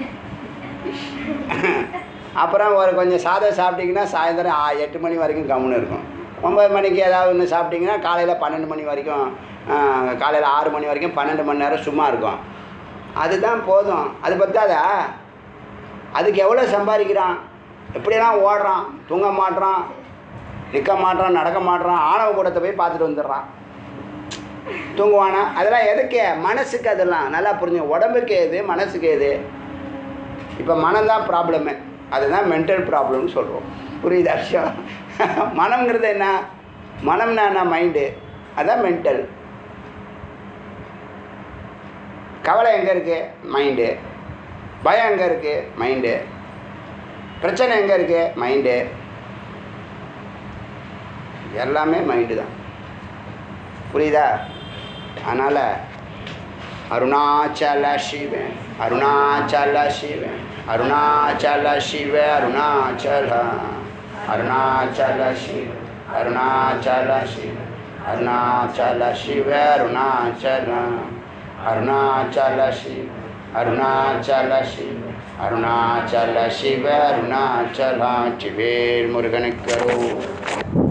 அப்புறம் ஒரு கொஞ்சம் சாதம் சாப்பிட்டீங்கன்னா சாயந்தரம் ஆ- எட்டு மணி வரைக்கும் கம்முன்னு இருக்கும் ஒம்பது மணிக்கு ஏதாவது ஒன்று சாப்பிட்டீங்கன்னா காலையில் பன்னெண்டு மணி வரைக்கும் காலையில் ஆறு மணி வரைக்கும் பன்னெண்டு மணி நேரம் சும்மா இருக்கும் அதுதான் போதும் அது பத்தாதா அதுக்கு எவ்வளோ சம்பாதிக்கிறான் எப்படியெல்லாம் ஓடுறான் தூங்க மாட்றான் நிற்க மாட்றான் நடக்க மாட்றான் ஆணவ கூடத்தை போய் பார்த்துட்டு வந்துடுறான் தூங்குவானா அதெல்லாம் எதுக்கு மனசுக்கு அதெல்லாம் நல்லா புரிஞ்சு உடம்புக்கு எது மனசுக்கு எது இப்போ மனம்தான் ப்ராப்ளமே அதுதான் மென்டல் ப்ராப்ளம்னு சொல்கிறோம் புரியுதா விஷயம் மனம்ங்கிறது என்ன மனம்னா என்ன மைண்டு அதான் மென்டல் கவலை எங்கே இருக்குது மைண்டு பயம் எங்கே இருக்குது மைண்டு பிரச்சனை எங்கே இருக்குது மைண்டு எல்லாமே மைண்டு தான் புரியுதா அதனால் அருணாச்சல சிவன் அருணாச்சல சிவன் அருணாச்சல சிவ அருணாச்சல அருணாச்சல சிவ அருணாச்சல சிவ அருணாச்சல சிவ அருணாச்சல அருணாச்சல சிவ அருணாச்சல சிவ அருணாச்சல சிவ அருணாச்சல சிவேல் முருகனுக்கு அருள்.